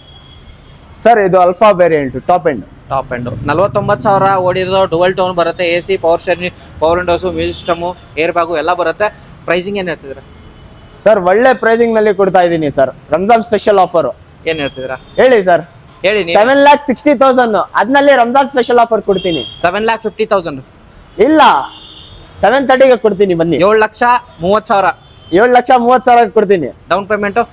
ಸರ್ ಇದು Alpha variant top end top end ನಲ್ವತ್ತೊಂಬತ್ತು ಸಾವಿರ ಓಡಿರೋದು dual tone ಬರುತ್ತೆ A C power sharing power windows music system air bag ಎಲ್ಲ ಬರುತ್ತೆ ಪ್ರೈಸಿಂಗ್ ಏನು ಹೇಳ್ತಿದ್ದೀರಾ ಸರ್ ಒಳ್ಳೆ ಪ್ರೈಸಿಂಗ್ ನಲ್ಲಿ ಕೊಡ್ತಾ ಇದ್ದೀನಿ ಸರ್ ರಂಜಾನ್ ಸ್ಪೆಷಲ್ ಆಫರ್ ಏನು ಹೇಳ್ತಿದ್ದೀರಾ ಹೇಳಿ ಸರ್ ಹೇಳಿ ನೀವು ಸೆವೆನ್ ಲ್ಯಾಕ್ ಸಿಕ್ಸ್ಟಿ ತೌಸಂಡ್ ಅದ್ನಲ್ಲಿ ರಂಜಾನ್ ಸ್ಪೆಷಲ್ ಆಫರ್ ಕೊಡ್ತೀನಿ ಸೆವೆನ್ ಲ್ಯಾಕ್ ಫಿಫ್ಟಿ ತೌಸಂಡ್ ಇಲ್ಲ ಸೆವೆನ್ ತರ್ಟಿಗೆ ಕೊಡ್ತೀನಿ ಬನ್ನಿ ಏಳು ಲಕ್ಷ ಮೂವತ್ತು ಸಾವಿರ ಏಳು ಲಕ್ಷ ಮೂವತ್ತು ಸಾವಿರ ಕೊಡ್ತೀನಿ ಡೌನ್ ಪೇಮೆಂಟು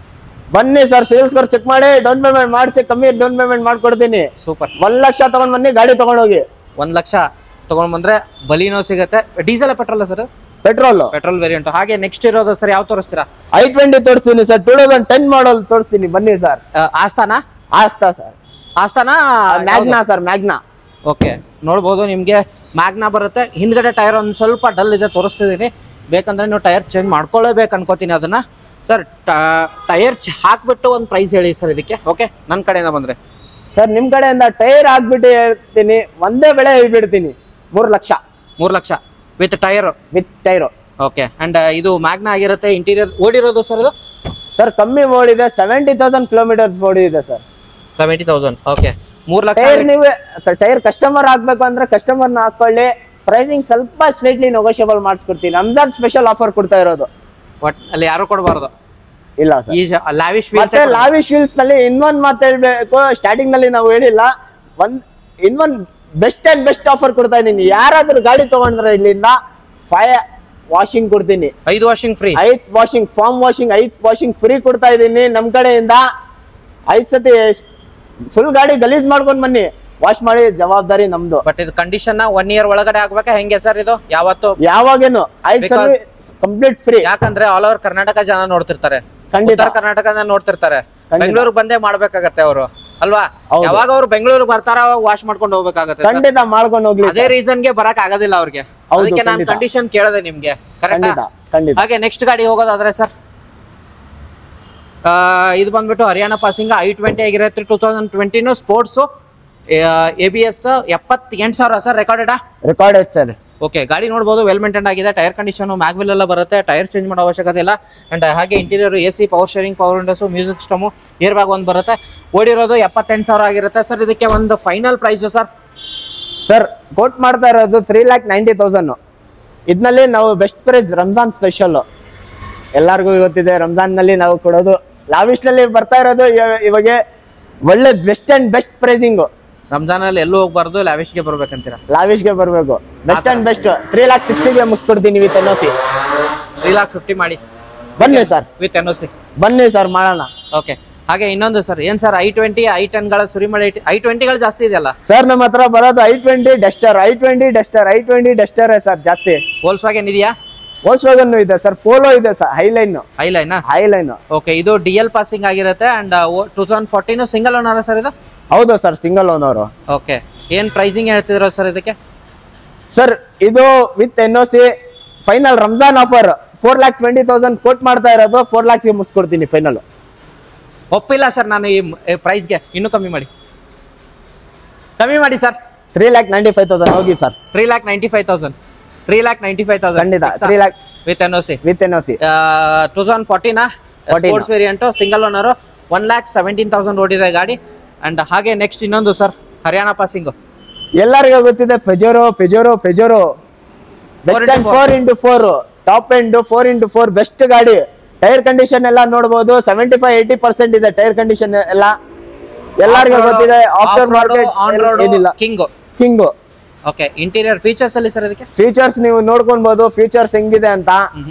ಬನ್ನಿ ಸರ್ ಸೇಲ್ಸ್ ಸ್ಕೋರ್ ಚೆಕ್ ಮಾಡಿ ಡೌನ್ ಪೇಮೆಂಟ್ ಮಾಡಿಸಿ ಕಮ್ಮಿ ಡೌನ್ ಪೇಮೆಂಟ್ ಮಾಡ್ಕೊಡ್ತೀನಿ ಸೂಪರ್ ಒಂದ್ ಲಕ್ಷ ತಗೊಂಡ್ ಬನ್ನಿ ಗಾಡಿ ತಗೊಂಡೋಗಿ ಒಂದು ಲಕ್ಷ ತೊಗೊಂಡು ಬಂದರೆ ಬಲಿನೋ ಸಿಗುತ್ತೆ diesel petrol sir petrol petrol variant ಹಾಗೆ ನೆಕ್ಸ್ಟ್ ಇರೋದು ಸರ್ ಯಾವ ತೋರಿಸ್ತೀರಾ ಐ ಟ್ವೆಂಟಿ ತೋರಿಸ್ತೀನಿ sir two thousand ten model ತೋರಿಸ್ತೀನಿ ಬನ್ನಿ ಸರ್ ಆ, ಆಸ್ತಾನಾ ಆಸ್ತಾ ಸರ್ ಆಸ್ತಾನಾ ಮ್ಯಾಗ್ನಾ ಸರ್ ಮ್ಯಾಗ್ನಾ ಓಕೆ ನೋಡ್ಬೋದು ನಿಮಗೆ ಮ್ಯಾಗ್ನಾ ಬರುತ್ತೆ ಹಿಂದ್ಗಡೆ ಟೈರ್ ಒಂದು ಸ್ವಲ್ಪ ಡಲ್ ಇದೆ ತೋರಿಸ್ತಿದ್ದೀನಿ ಬೇಕಂದ್ರೆ ನೀವು ಟೈರ್ ಚೇಂಜ್ ಮಾಡ್ಕೊಳ್ಳೇಬೇಕು ಅನ್ಕೋತೀನಿ ಅದನ್ನ ಸರ್ ಟೈರ್ ಹಾಕ್ಬಿಟ್ಟು ಒಂದು ಪ್ರೈಸ್ ಹೇಳಿ ಸರ್ ಇದಕ್ಕೆ ಓಕೆ ನನ್ನ ಕಡೆಯಿಂದ ಬಂದರೆ ಸರ್ ನಿಮ್ ಕಡೆಯಿಂದ ಟೈರ್ ಹಾಕ್ಬಿಟ್ಟು ಹೇಳ್ತೀನಿ ಒಂದೇ ಬೆಳೆ ಹೇಳ್ಬಿಡ್ತೀನಿ ಮೂರು ಲಕ್ಷ ಮೂರು lakh with tyre with tyre okay and ಇದು ಮ್ಯಾಗ್ನಾ ಆಗಿರುತ್ತೆ ಇಂಟೀರಿಯರ್ ಓಡಿರೋದು ಸರ್ ಇದು ಸರ್ ಕಮ್ಮಿ ಓಡಿದೆ ಸೆವೆಂಟಿ ತೌಸಂಡ್ ಕಿಲೋಮೀಟರ್ಸ್ ಓಡಿದೆ ಸರ್ ಸೆವೆಂಟಿ ತೌಸಂಡ್ ಓಕೆ ಮೂರು ಲಕ್ಷ ಟೈರ್ ನೀವೇ ಟೈರ್ ಕಸ್ಟಮರ್ ಹಾಕ್ಬೇಕು ಅಂದ್ರೆ ಕಸ್ಟಮರ್ನ ಹಾಕೊಳ್ಳಿ ಪ್ರೈಸಿಂಗ್ ಸ್ವಲ್ಪ ಸ್ಲೈಟ್ಲಿ ನೆಗೋಷಿಯಬಲ್ ಮಾಡಿಸ್ಕೊಡ್ತೀನಿ ರಂಜಾನ್ ಸ್ಪೆಷಲ್ ಆಫರ್ ಕೊಡ್ತಾ ಇರೋದು ಒಟ್ ಅಲ್ಲಿ ಯಾರು ಕೊಡಬಾರ್ದು ಇಲ್ಲ ಸರ್ ಈ ಲ್ಯಾವಿಶ್ ಮತ್ತೆ ಲಾವಿಶ್ ವೀಲ್ಸ್ ನಲ್ಲಿ ಇನ್ನೊಂದ್ ಮಾತು ಹೇಳ್ಬೇಕು ಸ್ಟಾರ್ಟಿಂಗ್ ನಲ್ಲಿ ನಾವು ಹೇಳಿಲ್ಲ ಒಂದ್ ಇನ್ನೊಂದ್ ಬೆಸ್ಟ್ ಅಂಡ್ ಬೆಸ್ಟ್ ಆಫರ್ ಕೊಡ್ತಾ ಇದೀನಿ ಯಾರಾದ್ರೂ ಗಾಡಿ ತಗೊಂಡ್ರೆ ಇಲ್ಲಿಂದ ಫೈ ವಾಷಿಂಗ್ ಕೊಡ್ತೀನಿ ಐದು ವಾಷಿಂಗ್ ಫ್ರೀ ಐತ್ ವಾಷಿಂಗ್ ಫಾರ್ಮ್ ವಾಷಿಂಗ್ ಐತ್ ವಾಷಿಂಗ್ ಫ್ರೀ ಕೊಡ್ತಾ ಇದೀನಿ ನಮ್ ಕಡೆಯಿಂದ ಐದ್ ಸತಿ ಫುಲ್ ಗಾಡಿ ಗಲೀಜ್ ಮಾಡ್ಕೊಂಡ್ ಬನ್ನಿ ವಾಶ್ ಮಾಡಿ ಜವಾಬ್ದಾರಿ ನಮ್ದು ಬಟ್ ಇದು ಕಂಡೀಷನ್ ಒನ್ ಇಯರ್ ಒಳಗಡೆ ಆಗ್ಬೇಕಾ ಹೆಂಗೆ ಸರ್ ಇದು ಯಾವತ್ತು ಯಾವಾಗೇನು ಐದ್ ಸಲ ಕಂಪ್ಲೀಟ್ ಫ್ರೀ ಯಾಕಂದ್ರೆ ಆಲ್ ಓವರ್ ಕರ್ನಾಟಕ ಜನ ನೋಡ್ತಿರ್ತಾರೆ ಖಂಡಿತ ಉತ್ತರ ಕರ್ನಾಟಕನ ನೋಡ್ತಿರ್ತಾರೆ ಖಂಡಿತ. ಬೆಂಗಳೂರಿಗೆ ಬಂದೇ ಮಾಡ್ಬೇಕಾಗತ್ತೆ ಅವರು ಅಲ್ವಾ ಹೌದು. ಯಾವಾಗ ಅವ್ರು ಬೆಂಗಳೂರಿಗೆ ಬರ್ತಾರ ಅವಾಗ ವಾಶ್ ಮಾಡ್ಕೊಂಡು ಹೋಗ್ಬೇಕಾಗತ್ತೆ sir. ಖಂಡಿತ ಮಾಡ್ಕೊಂಡು ಹೋಗ್ಲಿ ಅದೇ ರೀಸನ್ ಗೆ ಬರಕ್ ಆಗೋದಿಲ್ಲ ಅವ್ರಿಗೆ ಹೌದು, ಅದಕ್ಕೆ ನಾನು ಖಂಡಿತ. ಕಂಡೀಷನ್ ಕೇಳಿದೆ ನಿಮ್ಗೆ ಖಂಡಿತ ಕರೆಕ್ಟ್ ಖಂಡಿತ ಹಾಗೆ ನೆಕ್ಸ್ಟ್ ಗಾಡಿ ಹೋಗೋದಾದ್ರೆ ಸರ್ ಇದು ಬಂದ್ಬಿಟ್ಟು ಹರಿಯಾಣ ಪಾಸಿಂಗ್ ಐ ಟ್ವೆಂಟಿ ಆಗಿರುತ್ತೆ ಟೂ ತೌಸಂಡ್ ಟ್ವೆಂಟಿನು ಸ್ಪೋರ್ಟ್ಸು ಎ ಬಿ ಎಸ್ ಎಪ್ಪತ್ತೆಂಟು ಸಾವಿರ ಸರ್ ರೆಕಾರ್ಡೆಡಾ ರೆಕಾರ್ಡ್ ಐತೆ ಸರ್ ಓಕೆ ಗಾಡಿ ನೋಡ್ಬೋದು ವೆಲ್ ಮೇಂಟೈನ್ ಆಗಿದೆ ಟೈರ್ ಕಂಡೀಷನ್ ಮ್ಯಾಗ್ವಿಲ್ ಎಲ್ಲ ಬರುತ್ತೆ ಟೈರ್ ಚೇಂಜ್ ಮಾಡೋ ಅವಶ್ಯಕತೆ ಇಲ್ಲ ಅಂಡ್ ಹಾಗೆ interior A C power sharing power windows music system air bag ಒಂದು ಬರುತ್ತೆ ಓಡಿರೋದು ಎಪ್ಪತ್ತೆಂಟು ಸಾವಿರ ಆಗಿರುತ್ತೆ ಸರ್ ಇದಕ್ಕೆ ಒಂದು final price sir sir quote ಮಾಡ್ತಾ ಇರೋದು ತ್ರೀ ಲ್ಯಾಕ್ ನೈಂಟಿ ತೌಸಂಡ್ ಇದ್ನಲ್ಲಿ ನಾವು ಬೆಸ್ಟ್ ಪ್ರೈಸ್ ರಂಜಾನ್ ಸ್ಪೆಷಲ್ ಎಲ್ಲರಿಗೂ ಗೊತ್ತಿದೆ ರಂಜಾನ್ ನಲ್ಲಿ ನಾವು ಕೊಡೋದು ಲಾವಿಶ್ ನಲ್ಲಿ ಬರ್ತಾ ಇರೋದು ಇವ- ಇವಾಗ ಒಳ್ಳೆ ಬೆಸ್ಟ್ ಅಂಡ್ ಬೆಸ್ಟ್ ಪ್ರೈಸಿಂಗ್ ರಂಜಾನಲ್ಲಿ ಎಲ್ಲೂ ಹೋಗ್ಬಾರ್ದು ಲ್ಯಾವಿಶ್ಗೆ ಬರ್ಬೇಕಂತೀರಾ ಲಾವಿಶ್ಗೆ ಬರಬೇಕು best and best three lakh ಸಿಕ್ಸ್ಟಿಗೆ ಮುಗಿಸ್ಕೊಡ್ತೀನಿ with N C three lakh fifty ಮಾಡಿ ಬನ್ನಿ ಸರ್ ವಿತ್ ಎನ್ ಸಿ ಬನ್ನಿ ಸರ್ ಮಾಡೋಣ ಓಕೆ ಹಾಗೆ ಇನ್ನೊಂದು ಸರ್ ಏನ್ ಸರ್ ಐ ಟ್ವೆಂಟಿ ಐ ಟೆನ್ಗಳ ಸುರಿಮಳೆ ಐ ಟ್ವೆಂಟಿಗಳು ಜಾಸ್ತಿ ಇದೆಯಲ್ಲ ಸರ್ ನಮ್ಮ ಹತ್ರ ಬರೋದು I twenty Duster I twenty Duster I twenty Duster sir ಜಾಸ್ತಿ ಹೋಲ್ಸ್ ವ್ಯಾಗನ್ ಇದೆಯಾ ಓಸ್ವಾಗನ್ ಇದೆ ಸರ್ ಪೋಲೋ ಇದೆ ಸರ್ ಹೈಲೈನ್ ಐಲೈನಾ ಹೈಲೈನ್ ಓಕೆ ಇದು ಡಿ ಎಲ್ ಪಾಸಿಂಗ್ ಆಗಿರುತ್ತೆ and two thousand fourteen single owner sir ಇದು ಹೌದು ಸರ್ ಸಿಂಗಲ್ ಓನರು ಓಕೆ ಏನ್ ಪ್ರೈಸಿಂಗ್ ಹೇಳ್ತಿದ್ರು ಸರ್ ಇದಕ್ಕೆ ಸರ್ ಇದು with N C final Ramzan offer four lakh twenty thousand quote ಮಾಡ್ತಾ ಇರೋದು ಫೋರ್ ಲ್ಯಾಕ್ಸ್ಗೆ ಮುಗಿಸ್ಕೊಡ್ತೀನಿ ಫೈನಲ್ ಒಪ್ಪಿಲ್ಲ ಸರ್ ನಾನು ಈ ಪ್ರೈಸ್ಗೆ ಇನ್ನೂ ಕಮ್ಮಿ ಮಾಡಿ ಕಮ್ಮಿ ಮಾಡಿ sir three lakh ninety five thousand ಹೋಗಿ sir three lakh ninety five thousand three lakh ninety five ಖಂಡಿತ thousand three lakh with N O C with N C two thousand ಫೋರ್ಟೀನಾ 14. Sports variant single owner one lakh seventeen thousand ಓಡಿದೆ ಗಾಡಿ and ಹಾಗೆ next ಇನ್ನೊಂದು sir Haryana passing ಎಲ್ಲರಿಗೂ ಗೊತ್ತಿದೆ Pajero Pajero Pajero best and four into four top end four into four best ಗಾಡಿ tyre condition ಎಲ್ಲ ನೋಡಬಹುದು ಸೆವೆಂಟಿ ಫೈವ್ ಏಯ್ಟಿ ಪರ್ಸೆಂಟ್ ಇದೆ ಟೈರ್ ಕಂಡೀಷನ್ ಎಲ್ಲ ಎಲ್ಲರಿಗೂ ಗೊತ್ತಿದೆ ಆಫ್ಟರ್ ಮಾರ್ಕೆಟ್ ಏನಿಲ್ಲ king king okay interior features ಅಲ್ಲಿ ಸರ್ ಇದಕ್ಕೆ ಫೀಚರ್ಸ್ ನೀವು ನೋಡ್ಕೊಬಹುದು ಫೀಚರ್ಸ್ ಹೆಂಗಿದೆ ಅಂತ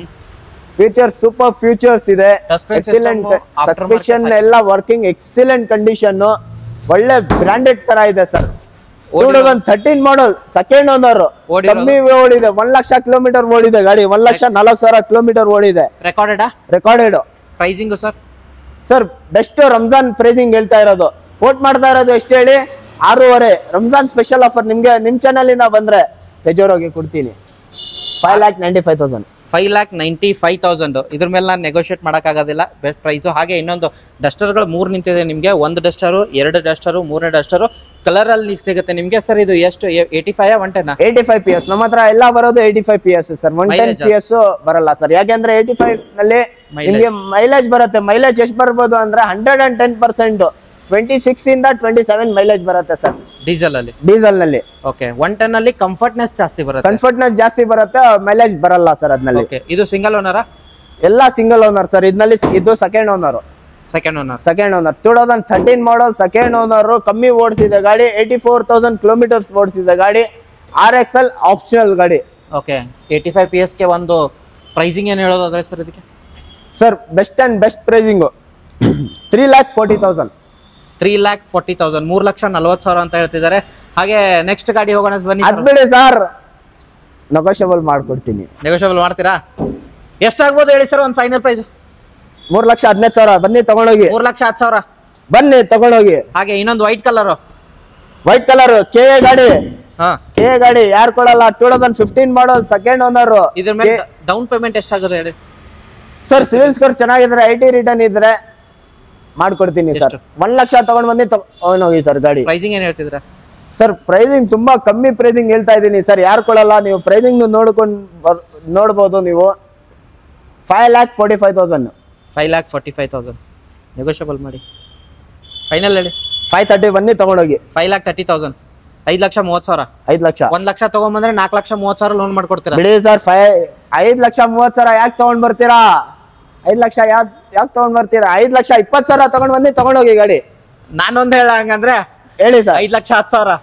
ಫೀಚರ್ಸ್ ಸೂಪರ್ ಫೀಚರ್ಸ್ ಇದೆ Touchscreen excellent system, aftermarket suspension ಹಾಕಿ. ಎಲ್ಲ ವರ್ಕಿಂಗ್ ಎಕ್ಸಿಲೆಂಟ್ ಕಂಡೀಷನ್ ಒಳ್ಳೆ ಬ್ರಾಂಡೆಡ್ ತರ ಇದೆ sir two ಓಡಿರೋ- thousand thirteen model second owner ಓಡಿರೋದು? ಕಮ್ಮಿ ಓಡಿದೆ ಒಂದ್ ಲಕ್ಷ ಕಿಲೋಮೀಟರ್ ಓಡಿದೆ ಗಾಡಿ ಒಂದ್ ಲಕ್ಷ ನಾಲ್ಕು ಸಾವಿರ ಕಿಲೋಮೀಟರ್ ಓಡಿದೆ ರೆಕಾರ್ಡೆಡಾ recorded pricing sir sir best Ramzan pricing ಹೇಳ್ತಾ ಇರೋದು ಕೋಟ್ ಮಾಡ್ತಾ ಇರೋದು ಎಷ್ಟು ಹೇಳಿ ಆರೂವರೆ ರಂಜಾನ್ ಸ್ಪೆಷಲ್ ಆಫರ್ ನಿಮ್ಗೆ ನಿಮ್ ಚಾನಲ್ ಇಂದ ಬಂದ್ರೆ ಪೆಜೋರೋಗೆ ಕೊಡ್ತೀನಿ five lakh ninety five thousand five lakh ninety five thousand ಇದ್ರ ಮೇಲೆ ನಾನು ನೆಗೋಷಿಯೇಟ್ ಮಾಡೋಕ್ಕಾಗೋದಿಲ್ಲ ಬೆಸ್ಟ್ ಪ್ರೈಸು ಹಾಗೆ ಇನ್ನೊಂದು ಡಸ್ಟರ್ಗಳು ಮೂರು ನಿಂತಿದೆ ನಿಮಗೆ ಒಂದು ಡಸ್ಟರು ಎರಡು ಡಸ್ಟರು ಮೂರನೇ ಡಸ್ಟರು ಕಲರಲ್ಲಿ ಸಿಗುತ್ತೆ ನಿಮಗೆ ಸರ್ ಇದು ಎಷ್ಟು eighty five one ten eighty five P S ನಮ್ಮ ಹತ್ರ ಎಲ್ಲ ಬರೋದು eighty five P S sir one ten Mileage P S ಬರಲ್ಲ ಸರ್ ಯಾಕೆಂದ್ರೆ ಏಯ್ಟಿ ಫೈವ್ ನಲ್ಲಿ Mileage. ನಿಮಗೆ ಮೈಲೇಜ್ ಬರುತ್ತೆ ಮೈಲೇಜ್ ಎಷ್ಟು ಬರ್ಬೋದು ಅಂದ್ರೆ hundred and ten percent twenty six ಇಂದ ಟ್ವೆಂಟಿ ಸೆವೆನ್ ಮೈಲೇಜ್ ಬರುತ್ತೆ ಸರ್ ಡೀಸೆಲ್ ಅಲ್ಲಿ ಡೀಸೆಲ್ ನಲ್ಲಿ ಓಕೆ ಒನ್ ಟೆನ್ ಅಲ್ಲಿ ಕಂಫರ್ಟ್ನೆಸ್ ಜಾಸ್ತಿ ಬರುತ್ತೆ ಕನ್ಫರ್ಟ್ನೆಸ್ ಜಾಸ್ತಿ ಬರುತ್ತೆ ಮೈಲೇಜ್ ಬರಲ್ಲ ಸರ್ ಅದ್ನಲ್ಲಿ ಓಕೆ ಇದು ಸಿಂಗಲ್ ಓನರಾ ಎಲ್ಲ ಸಿಂಗಲ್ ಓನರ್ ಸರ್ ಇದ್ನಲ್ಲಿ ಇದು second owner second owner second owner two thousand thirteen model second owner ಕಮ್ಮಿ ಓಡಿಸಿದೆ ಗಾಡಿ ಏಯ್ಟಿ ಫೋರ್ ತೌಸಂಡ್ ಕಿಲೋಮೀಟರ್ಸ್ ಓಡಿಸಿದೆ ಗಾಡಿ ಆರ್ ಎಕ್ಸ್ ಎಲ್ ಆಪ್ಷನಲ್ ಗಾಡಿ ಓಕೆ ಏಯ್ಟಿ ಫೈವ್ ಪಿ ಎಸ್ಗೆ ಒಂದು ಪ್ರೈಸಿಂಗ್ ಏನು ಹೇಳೋದಾದ್ರೆ ಸರ್ ಇದಕ್ಕೆ sir best and best pricing three lakh forty thousand three lakh forty thousand ಮೂರು ಲಕ್ಷ ನಲ್ವತ್ತು ಸಾವಿರ ಅಂತ ಹೇಳ್ತಿದ್ದಾರೆ ಹಾಗೆ ನೆಕ್ಸ್ಟ್ ಗಾಡಿ ಹೋಗೋಣ ಬನ್ನಿ ಅದ್ ಬಿಡಿ ಸರ್ ನೆಗೋಷಿಯಬಲ್ ಮಾಡ್ಕೊಡ್ತೀನಿ ನೆಗೋಷಿಯಬಲ್ ಮಾಡ್ತೀರಾ ಎಷ್ಟಾಗ್ಬೋದು ಹೇಳಿ ಸರ್ ಒಂದು ಫೈನಲ್ ಪ್ರೈಸ್ ಮೂರ್ ಲಕ್ಷ ಹದಿನೈದು ಸಾವಿರ ಬನ್ನಿ ತಗೊಂಡೋಗಿ ಮೂರು ಲಕ್ಷ ಹತ್ತು ಸಾವಿರ ಬನ್ನಿ ತಗೊಂಡೋಗಿ ಹಾಗೆ ಇನ್ನೊಂದು white colour white colour K A ಗಾಡಿ ಹಾಂ ಕೆ ಎ ಗಾಡಿ ಯಾರು ಕೊಡಲ್ಲ two thousand fifteen model second owner ಇದ್ರ ಮೇಲೆ ಡೌನ್ ಪೇಮೆಂಟ್ ಎಷ್ಟಾಗುತ್ತೆ ಹೇಳಿ ಸರ್ ಸಿವಿಲ್ ಸ್ಕೋರ್ ಚೆನ್ನಾಗಿದ್ರೆ ಐ ಟಿ ರಿಟರ್ನ್ ಇದ್ರೆ ಮಾಡ್ಕೊಡ್ತೀನಿ ಸರ್ ಒಂದ್ ಲಕ್ಷ ತಗೊಂಡ್ ಬಂದು ತಗೊಂಡೋಗಿ ಸರ್ ಗಾಡಿ ಪ್ರೈಸಿಂಗ್ ಏನು ಹೇಳ್ತಿದ್ರೆ ಸರ್ ಪ್ರೈಸಿಂಗ್ ತುಂಬಾ ಕಮ್ಮಿ ಪ್ರೈಸಿಂಗ್ ಹೇಳ್ತಾ ಇದ್ದೀನಿ ಸರ್ ಯಾರು ಕೊಡಲ್ಲ ನೀವು ಪ್ರೈಸಿಂಗ್ ನೋಡ್ಕೊಂಡು ಬರ್- ನೋಡ್ಬೋದು ನೀವು five lakh forty five thousand five lakh forty five thousand negotiable ಮಾಡಿ ಫೈನಲ್ ಹೇಳಿ ಫೈವ್ ತರ್ಟಿ ಬನ್ನಿ ತಗೊಂಡೋಗಿ ಫೈವ್ ಲ್ಯಾಕ್ ತರ್ಟಿ ತೌಸಂಡ್ ಐದು ಲಕ್ಷ ಮೂವತ್ತು ಸಾವಿರ ಐದ್ ಲಕ್ಷ ಒಂದು ಲಕ್ಷ ತೊಗೊಂಬಂದ್ರೆ ನಾಲ್ಕು ಲಕ್ಷ ಮೂವತ್ತು ಸಾವಿರ ಲೋನ್ ಮಾಡ್ಕೊಡ್ತೀರಾ ಬಿಡಿ ಸರ್ ಫೈವ್ ಐದ್ ಲಕ್ಷ ಮೂವತ್ ಸಾವಿರ ಯಾಕೆ ತಗೊಂಡ್ ಬರ್ತೀರಾ ಐದ್ ಲಕ್ಷ ಯಾಕ್ ಯಾಕೆ ತಗೊಂಡ್ ಬರ್ತೀರಾ ಐದ್ ಲಕ್ಷ ಇಪ್ಪತ್ ಸಾವಿರ ತಗೊಂಡ್ ಬಂದು ತಗೊಂಡೋಗಿ ಗಾಡಿ ನಾನೊಂದು ಹೇಳ ಹಂಗಂದ್ರೆ ಹೇಳಿ ಸರ್ ಐದು ಲಕ್ಷ ಹತ್ತು ಸಾವಿರ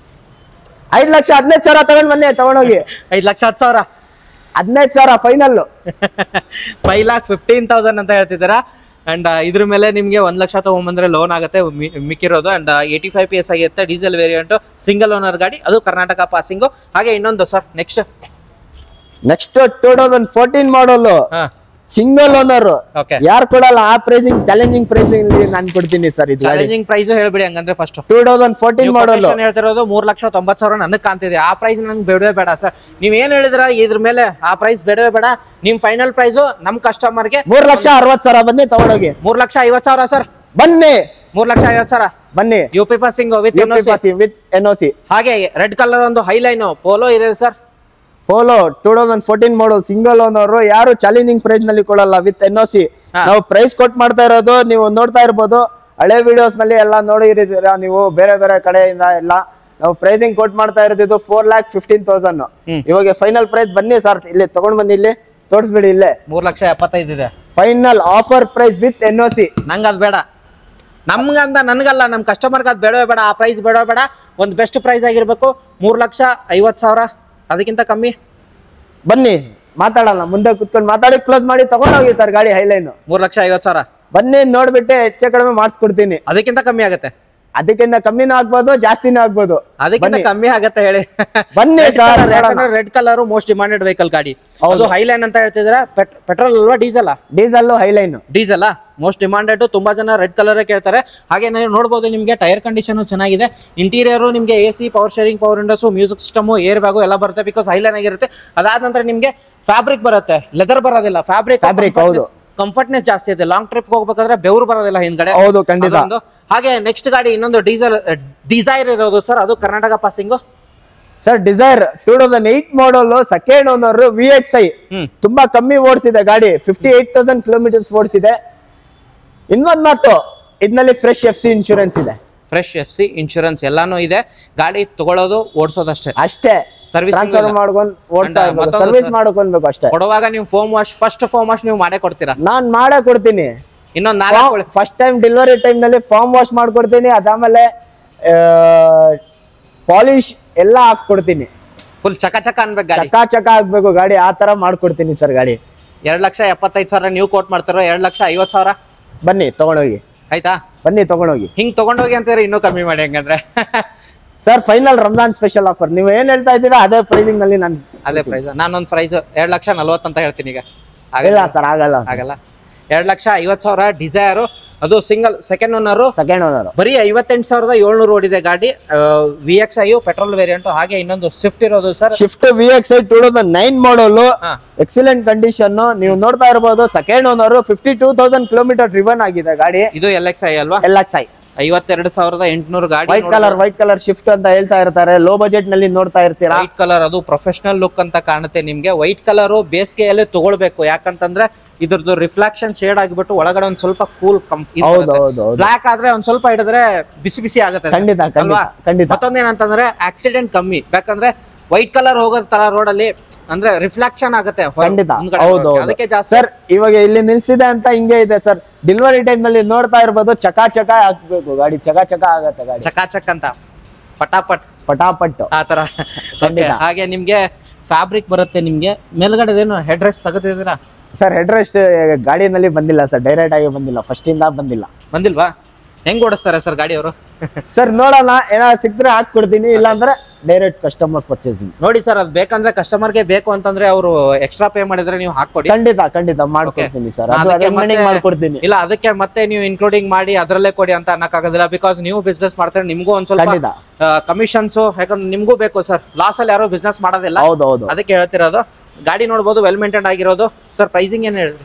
ಐದ್ ಲಕ್ಷ ಹದಿನೈದು ಸಾವಿರ ತಗೊಂಡ್ ಬನ್ನಿ ತಗೊಂಡೋಗಿ ಐದು ಲಕ್ಷ ಹತ್ತು ಸಾವಿರ ಹದಿನೈದು ಸಾವಿರ final five lakh fifteen thousand ಅಂತ ಹೇಳ್ತಿದ್ದೀರಾ ಅಂಡ್ ಇದ್ರ ಮೇಲೆ ನಿಮಗೆ ಒಂದು ಲಕ್ಷ ತೊಗೊಂಬಂದ್ರೆ ಲೋನ್ ಆಗುತ್ತೆ ಮಿ- ಮಿಕ್ಕಿರೋದು and eighty five P S ಆಗಿರುತ್ತೆ ಡೀಸೆಲ್ ವೇರಿಯಂಟು ಸಿಂಗಲ್ ಓನರ್ ಗಾಡಿ ಅದು ಕರ್ನಾಟಕ ಪಾಸಿಂಗು ಹಾಗೆ ಇನ್ನೊಂದು sir next next two thousand fourteen model ಹಾಂ ಸಿಂಗಲ್ ಓನರ್ ಓಕೆ ಯಾರು ಕೊಡಲ್ಲ ಆ ಪ್ರೈಸಿಂಗ್ ಚಾಲೆಂಜಿಂಗ್ ಪ್ರೈಸಿಂಗ್ ನಾನು ಕೊಡ್ತೀನಿ ಸರ್ ಇದು ಗಾಡಿ ಚಾಲೆಂಜಿಂಗ್ ಪ್ರೈಸು ಹೇಳ್ಬಿಡಿ ಹಂಗಂದ್ರೆ first two thousand fourteen model ಹೇಳ್ತಿರೋದು ಮೂರ್ ಲಕ್ಷ ತೊಂಬತ್ತು ಸಾವಿರ ನನಗೆ ಕಾಣ್ತಿದೆ ಆ ಪ್ರೈಸ್ ನಂಗೆ ಬೇಡವೇ ಬೇಡ ಸರ್ ನೀವ್ ಏನ್ ಹೇಳಿದ್ರ ಇದ್ರ ಮೇಲೆ ಆ ಪ್ರೈಸ್ ಬೇಡವೇ ಬೇಡ ನಿಮ್ ಫೈನಲ್ ಪ್ರೈಸು ನಮ್ ಕಸ್ಟಮರ್ಗೆ ಮೂರ್ ಲಕ್ಷ ಅರವತ್ ಸಾವಿರ ಬನ್ನಿ ತಗೊಂಡೋಗಿ ಮೂರ್ ಲಕ್ಷ ಐವತ್ ಸಾವಿರ ಸರ್ ಬನ್ನಿ ಮೂರ್ ಲಕ್ಷ ಐವತ್ ಸಾವಿರ ಬನ್ನಿ U P passing with with N O C ಹಾಗೆ ರೆಡ್ ಕಲರ್ ಒಂದು ಹೈಲೈನು ಪೋಲೋ ಇದೆ sir Polo two thousand fourteen model single owner ಯಾರು ಚಾಲೆಂಜಿಂಗ್ ಪ್ರೈಸ್ ನಲ್ಲಿ ಕೊಡಲ್ಲ ವಿತ್ ಎನ್ ಒ ಸಿ ಹಾ. ನಾವು ಪ್ರೈಸ್ ಕೊಟ್ ಮಾಡ್ತಾ ಇರೋದು ನೀವು ನೋಡ್ತಾ ಇರ್ಬೋದು ಹಳೆ ವಿಡಿಯೋಸ್ ನಲ್ಲಿ ಎಲ್ಲ ನೋಡಿರಿದ್ದೀರಾ ನೀವು ಬೇರೆ ಬೇರೆ ಕಡೆಯಿಂದ ಎಲ್ಲ ನಾವು ಪ್ರೈಸಿಂಗ್ ಕೊಟ್ ಮಾಡ್ತಾ ಇರೋದು four lakh fifteen thousand hmm. ಇವಾಗ ಫೈನಲ್ ಪ್ರೈಸ್ ಬನ್ನಿ ಸರ್ ಇಲ್ಲಿ ತಗೊಂಡ್ ಬಂದು ಇಲ್ಲಿ ತೋರಿಸ್ಬಿಡಿ ಇಲ್ಲೇ ಮೂರ್ ಲಕ್ಷ ಎಪ್ಪತ್ತೈದು ಇದೆ final offer price with N O C ನಂಗೆ ಅದು ಬೇಡ ನಮ್ಗಂದ ನನ್ಗಲ್ಲ ನಮ್ ಕಸ್ಟಮರ್ಗೆ ಅದು ಬೇಡವೇ ಬೇಡ ಆ ಪ್ರೈಸ್ ಬೇಡವೇ ಬೇಡ ಒಂದು ಬೆಸ್ಟ್ ಪ್ರೈಸ್ ಆಗಿರ್ಬೇಕು ಮೂರು ಲಕ್ಷ ಐವತ್ತು ಸಾವಿರ ಅದಕ್ಕಿಂತ ಕಮ್ಮಿ ಬನ್ನಿ ಮಾತಾಡಲ್ಲ ಮುಂದೆ ಕುತ್ಕೊಂಡು ಮಾತಾಡಿ ಕ್ಲೋಸ್ ಮಾಡಿ ತಗೊಂಡೋಗಿ ಸರ್ ಗಾಡಿ ಹೈಲೈನ್ ಮೂರು ಲಕ್ಷ ಐವತ್ತು ಸಾವಿರ ಬನ್ನಿ ನೋಡ್ಬಿಟ್ಟು ಹೆಚ್ಚು ಕಡಿಮೆ ಮಾಡಿಸ್ಕೊಡ್ತೀನಿ ಅದಕ್ಕಿಂತ ಕಮ್ಮಿ ಆಗುತ್ತೆ ಅದಕ್ಕಿಂತ ಕಮ್ಮಿನೂ ಆಗ್ಬೋದು ಜಾಸ್ತಿನೂ ಆಗ್ಬೋದು ಅದಕ್ಕಿಂತ ಬನ್ನಿ. ಕಮ್ಮಿ ಆಗತ್ತೆ ಹೇಳಿ ಬನ್ನಿ ಸರ್ ನೋಡೋಣ. Red colour most demanded vehicle ಗಾಡಿ ಹೌದು. ಅದು ಹೈಲೈನ್ ಅಂತ ಹೇಳ್ತಿದ್ರೆ ಪೆಟ್ರೋಲ್ ಅಲ್ವಾ diesel diesel highline diesel most demanded ತುಂಬಾ ಜನ ರೆಡ್ ಕಲರ್ ಕೇಳ್ತಾರೆ ಹಾಗೆ ನೀವು ನೋಡಬಹುದು ನಿಮಗೆ ಟೈರ್ ಕಂಡೀಷನ್ ಚೆನ್ನಾಗಿದೆ ಇಂಟೀರಿಯರ್ ನಿಮಗೆ A C power sharing power windows music system air bag ಎಲ್ಲ ಬರುತ್ತೆ ಬಿಕಾಸ್ ಹೈಲೈನ್ ಆಗಿರುತ್ತೆ ಅದಾದ ನಂತರ ನಿಮಗೆ ಫ್ಯಾಬ್ರಿಕ್ ಬರುತ್ತೆ ಲೆದರ್ ಬರೋದಿಲ್ಲ ಫ್ಯಾಬ್ರಿಕ್ Fabric, ಹೌದು. ಕಂಫರ್ಟ್ನೆಸ್ ಜಾಸ್ತಿ ಇದೆ ಲಾಂಗ್ ಟ್ರಿಪ್ ಹೋಗ್ಬೇಕಾದ್ರೆ ಬೆವರು ಬರೋದಿಲ್ಲ ಹಿಂದ್ಗಡೆ ಹೌದು, ಖಂಡಿತ. ಅದೊಂದು. ಹಾಗೆ ನೆಕ್ಸ್ಟ್ ಗಾಡಿ ಇನ್ನೊಂದು ಡೀಸೆಲ್ ಡಿಸೈರ್ ಇರೋದು ಸರ್ ಅದು Karnataka passing sir Dzire two thousand eight model second owner V X I hmm ತುಂಬಾ ಕಮ್ಮಿ ಓಡಿಸಿದೆ ಗಾಡಿ ಫಿಫ್ಟಿ ಏಟ್ ತೌಸಂಡ್ ಕಿಲೋಮೀಟರ್ಸ್ ಓಡಿಸಿದೆ ಇನ್ನೊಂದ್ ಮಾತು ಇದ್ನಲ್ಲಿ ಫ್ರೆಶ್ ಎಫ್ ಸಿ ಇನ್ಶೂರೆನ್ಸ್ ಇದೆ ಫ್ರೆಶ್ ಎಫ್ ಸಿ ಇನ್ಶೂರೆನ್ಸ್ ಎಲ್ಲಾನು ಇದೆ ಗಾಡಿ ತಗೊಳ್ಳೋದು ಓಡಿಸೋದಷ್ಟೇ ಅಷ್ಟೇ Servicing ಟ್ರಾನ್ಸ್ಫರ್ ಇಲ್ಲ. ಮಾಡ್ಕೊಂಡ್ ಓಡಿಸ್ತಾ And ಮತ್ತೊಂದು ಸರ್ವಿಸ್ sir- ಮಾಡ್ಕೊಳ್ಬೇಕು ಅಷ್ಟೇ ಕೊಡುವಾಗ ನೀವು foam wash first foam wash ನೀವು ಮಾಡೇ ಕೊಡ್ತೀರಾ ನಾನ್ ಮಾಡೇ ಕೊಡ್ತೀನಿ ಇನ್ನೊಂದು ನಾಲ್ಕು ಫಸ್ಟ್ ಟೈಮ್ ಡೆಲಿವರಿ ಟೈಮ್ ನಲ್ಲಿ ಫಾರ್ಮ್ ವಾಶ್ ಮಾಡ್ಕೊಡ್ತೀನಿ ಅದಾದ್ಮೇಲೆ ಪಾಲಿಶ್ ಎಲ್ಲ ಹಾಕ್ಕೊಡ್ತೀನಿ ಫುಲ್ ಚಕ ಚಕ ಅನ್ಬೇಕು ಗಾಡಿ ಚಕ ಚಕ ಆಗ್ಬೇಕು ಗಾಡಿ ಆ ತರ ಮಾಡ್ಕೊಡ್ತೀನಿ ಸರ್ ಗಾಡಿ ಎರಡ್ ಲಕ್ಷ ಎಪ್ಪತ್ತೈದು ಸಾವಿರ ನೀವು ಕೋಟ್ ಮಾಡ್ತಾರೋ ಎರಡ್ ಲಕ್ಷ ಐವತ್ತು ಸಾವಿರ ಬನ್ನಿ ತಗೊಂಡೋಗಿ ಆಯ್ತಾ ಬನ್ನಿ ತಗೊಂಡೋಗಿ ಹಿಂಗ್ ತಗೊಂಡೋಗಿ ಅಂತಾರೆ ಇನ್ನೂ ಕಮ್ಮಿ ಮಾಡಿ ಹಂಗಂದ್ರೆ sir final Ramzan special offer ನೀವು ಏನ್ ಹೇಳ್ತಾ ಇದ್ದೀರಾ ಅದೇ ಪ್ರೈಸಿಂಗ್ ನಲ್ಲಿ ನಾನು ಅದೇ ಪ್ರೈಸ್ ನಾನೊಂದು ಪ್ರೈಸ್ ಎರಡ್ ಲಕ್ಷ ನಲ್ವತ್ತು ಅಂತ ಹೇಳ್ತೀನಿ ಈಗ ಇಲ್ಲ ಆಗಲ್ಲ ಸರ್ ಆಗಲ್ಲ ಆಗಲ್ಲ ಎರಡ್ ಲಕ್ಷ ಐವತ್ತು ಸಾವಿರ ಡಿಸೈರು ಅದು single second owner second owner ಬರೀ ಐವತ್ತೆಂಟು ಸಾವಿರದ ಏಳ್ನೂರು ಓಡಿದೆ ಗಾಡಿ V X I petrol variant ಹಾಗೆ ಇನ್ನೊಂದು ಸ್ವಿಫ್ಟ್ ಇರೋದು sir Swift V X I two thousand nine model ಹಾ ಎಕ್ಸಲೆಂಟ್ ಕಂಡೀಷನ್ ನೀವು ನೋಡ್ತಾ ಇರ್ಬೋದು second owner fifty two thousand kilometre driven ಆಗಿದೆ ಗಾಡಿ ಇದು ಎಲ್ ಎಕ್ಸ್ ಐ ಅಲ್ವಾ ಎಲ್ ಎಕ್ಸ್ ಐ ಐವತ್ತೆರಡು ಸಾವಿರದ ಎಂಟುನೂರು ಗಾಡಿ white colour white colour Swift ಅಂತ ಹೇಳ್ತಾ ಇರ್ತಾರೆ ಲೋ ಬಜೆಟ್ ನಲ್ಲಿ ನೋಡ್ತಾ ಇರ್ತೀರಾ ವೈಟ್ ಕಲರ್ ಅದು ಪ್ರೊಫೆಷನಲ್ ಲುಕ್ ಅಂತ ಕಾಣುತ್ತೆ ನಿಮ್ಗೆ ವೈಟ್ ಕಲರ್ ಬೇಸಿಗೆಯಲ್ಲಿ ತಗೊಳ್ಬೇಕು ಯಾಕಂತಂದ್ರೆ ಇದ್ರದ್ದು ರಿಫ್ಲೆಕ್ಷನ್ ಶೇಡ್ ಆಗಿಬಿಟ್ಟು ಒಳಗಡೆ ಒಂದ್ ಸ್ವಲ್ಪ ಕೂಲ್ ಹೌದು ಹೌದು ಹೌದು ಬ್ಲಾಕ್ ಆದ್ರೆ ಒಂದ್ ಸ್ವಲ್ಪ ಹಿಡಿದ್ರೆ ಬಿಸಿ ಬಿಸಿ ಆಗುತ್ತೆ ಖಂಡಿತ ಖಂಡಿತ ಅಲ್ವಾ ಖಂಡಿತ ಮತ್ತೊಂದೇನಂತಂದ್ರೆ ಆಕ್ಸಿಡೆಂಟ್ ಕಮ್ಮಿ ಯಾಕಂದ್ರೆ ವೈಟ್ ಕಲರ್ ಹೋಗೋ ತರ ರೋಡ್ ಅಲ್ಲಿ ಅಂದ್ರೆ ರಿಫ್ಲೆಕ್ಷನ್ ಆಗುತ್ತೆ ಹೊರ- ಖಂಡಿತ ಮುಂದ್ಗಡೆ ಹೌದು ಹೋಗಕ್ಕೆ. ಹೌದು ಅದಕ್ಕೆ ಜಾಸ್ತಿ ಸರ್ ಇವಾಗ ಇಲ್ಲಿ ನಿಲ್ಸಿದೆ ಅಂತ ಹಿಂಗೆ ಇದೆ ಸರ್ ಡೆಲಿವರಿ ಟೈಮ್ ನಲ್ಲಿ ನೋಡ್ತಾ ಇರ್ಬೋದು ಚಕ ಚಕ ಹಾಕ್ಬೇಕು ಗಾಡಿ ಚಕ ಚಕ ಆಗತ್ತೆ ಗಾಡಿ ಚಕಾಚಕ್ ಅಂತ ಪಟಾಪಟ್ ಪಟಾಪಟ್ ಆ ತರ ಖಂಡಿತ. Okay, ಹಾಗೆ ನಿಮ್ಗೆ ಫ್ಯಾಬ್ರಿಕ್ ಬರುತ್ತೆ ನಿಮ್ಗೆ ಮೇಲ್ಗಡೆ ಏನು ಹೆಡ್ ರೆಸ್ಟ್ ತೆಗೆದಿದ್ದೀರಾ ಸರ್ ಹೆಡ್ ರೆಸ್ಟ್ ಗಾಡಿನಲ್ಲಿ ಬಂದಿಲ್ಲ ಸರ್ ಡೈರೆಕ್ಟ್ ಆಗಿ ಬಂದಿಲ್ಲ ಫಸ್ಟ್ ಇಂದ ಬಂದಿಲ್ಲ ಬಂದಿಲ್ವಾ ಹೆಂಗ್ ಓಡಿಸ್ತಾರೆ ಸರ್ ಗಾಡಿಯವರು ಸರ್ ನೋಡೋಣ ಏನಾದ್ರು ಸಿಕ್ದ್ರೆ ಹಾಕ್ಕೊಡ್ತೀನಿ ಇಲ್ಲಾಂದ್ರೆ ಡೈರೆಕ್ಟ್ ಕಸ್ಟಮರ್ ಪರ್ಚೇಸಿಂಗ್ ನೋಡಿ ಸರ್ ಅದು ಬೇಕಂದ್ರೆ ಕಸ್ಟಮರ್ಗೆ ಬೇಕು ಅಂತಂದ್ರೆ ಅವರು ಎಕ್ಸ್ಟ್ರಾ ಪೇ ಮಾಡಿದ್ರೆ ನೀವು ಹಾಕೊಡಿ ಖಂಡಿತ ಖಂಡಿತ ಮಾಡ್ಕೊಡ್ತೀನಿ ಸರ್ ಅದು ಅದಕ್ಕೆ recommending ಮತ್ತೆ- ಮಾಡ್ಕೊಡ್ತೀನಿ ಇಲ್ಲ ಅದಕ್ಕೆ ಮತ್ತೆ ನೀವು ಇನ್ಕ್ಲೂಡಿಂಗ್ ಮಾಡಿ ಅದರಲ್ಲೇ ಕೊಡಿ ಅಂತ ಅನ್ನಕ್ಕಾಗೋದಿಲ್ಲ ಬಿಕಾಸ್ ನೀವು ಬಿಸ್ನೆಸ್ ಮಾಡ್ತಾರೆ ನಿಮ್ಗೂ ಒಂದ್ ಸ್ವಲ್ಪ ಖಂಡಿತ ಕಮಿಷನ್ಸ್ ಯಾಕಂದ್ರೆ ನಿಮ್ಗೂ ಬೇಕು ಸರ್ ಲಾಸ್ ಅಲ್ಲಿ ಯಾರು ಬಿಸ್ನೆಸ್ ಮಾಡೋದಿಲ್ಲ ಹೌದು ಹೌದು ಅದಕ್ಕೆ ಹೇಳ್ತಿರೋದು ಗಾಡಿ ನೋಡ್ಬೋದು ವೆಲ್ ಮೇಂಟೈನ್ ಆಗಿರೋದು ಸರ್ ಪ್ರೈಸಿಂಗ್ ಏನ್ ಹೇಳಿದ್ರಿ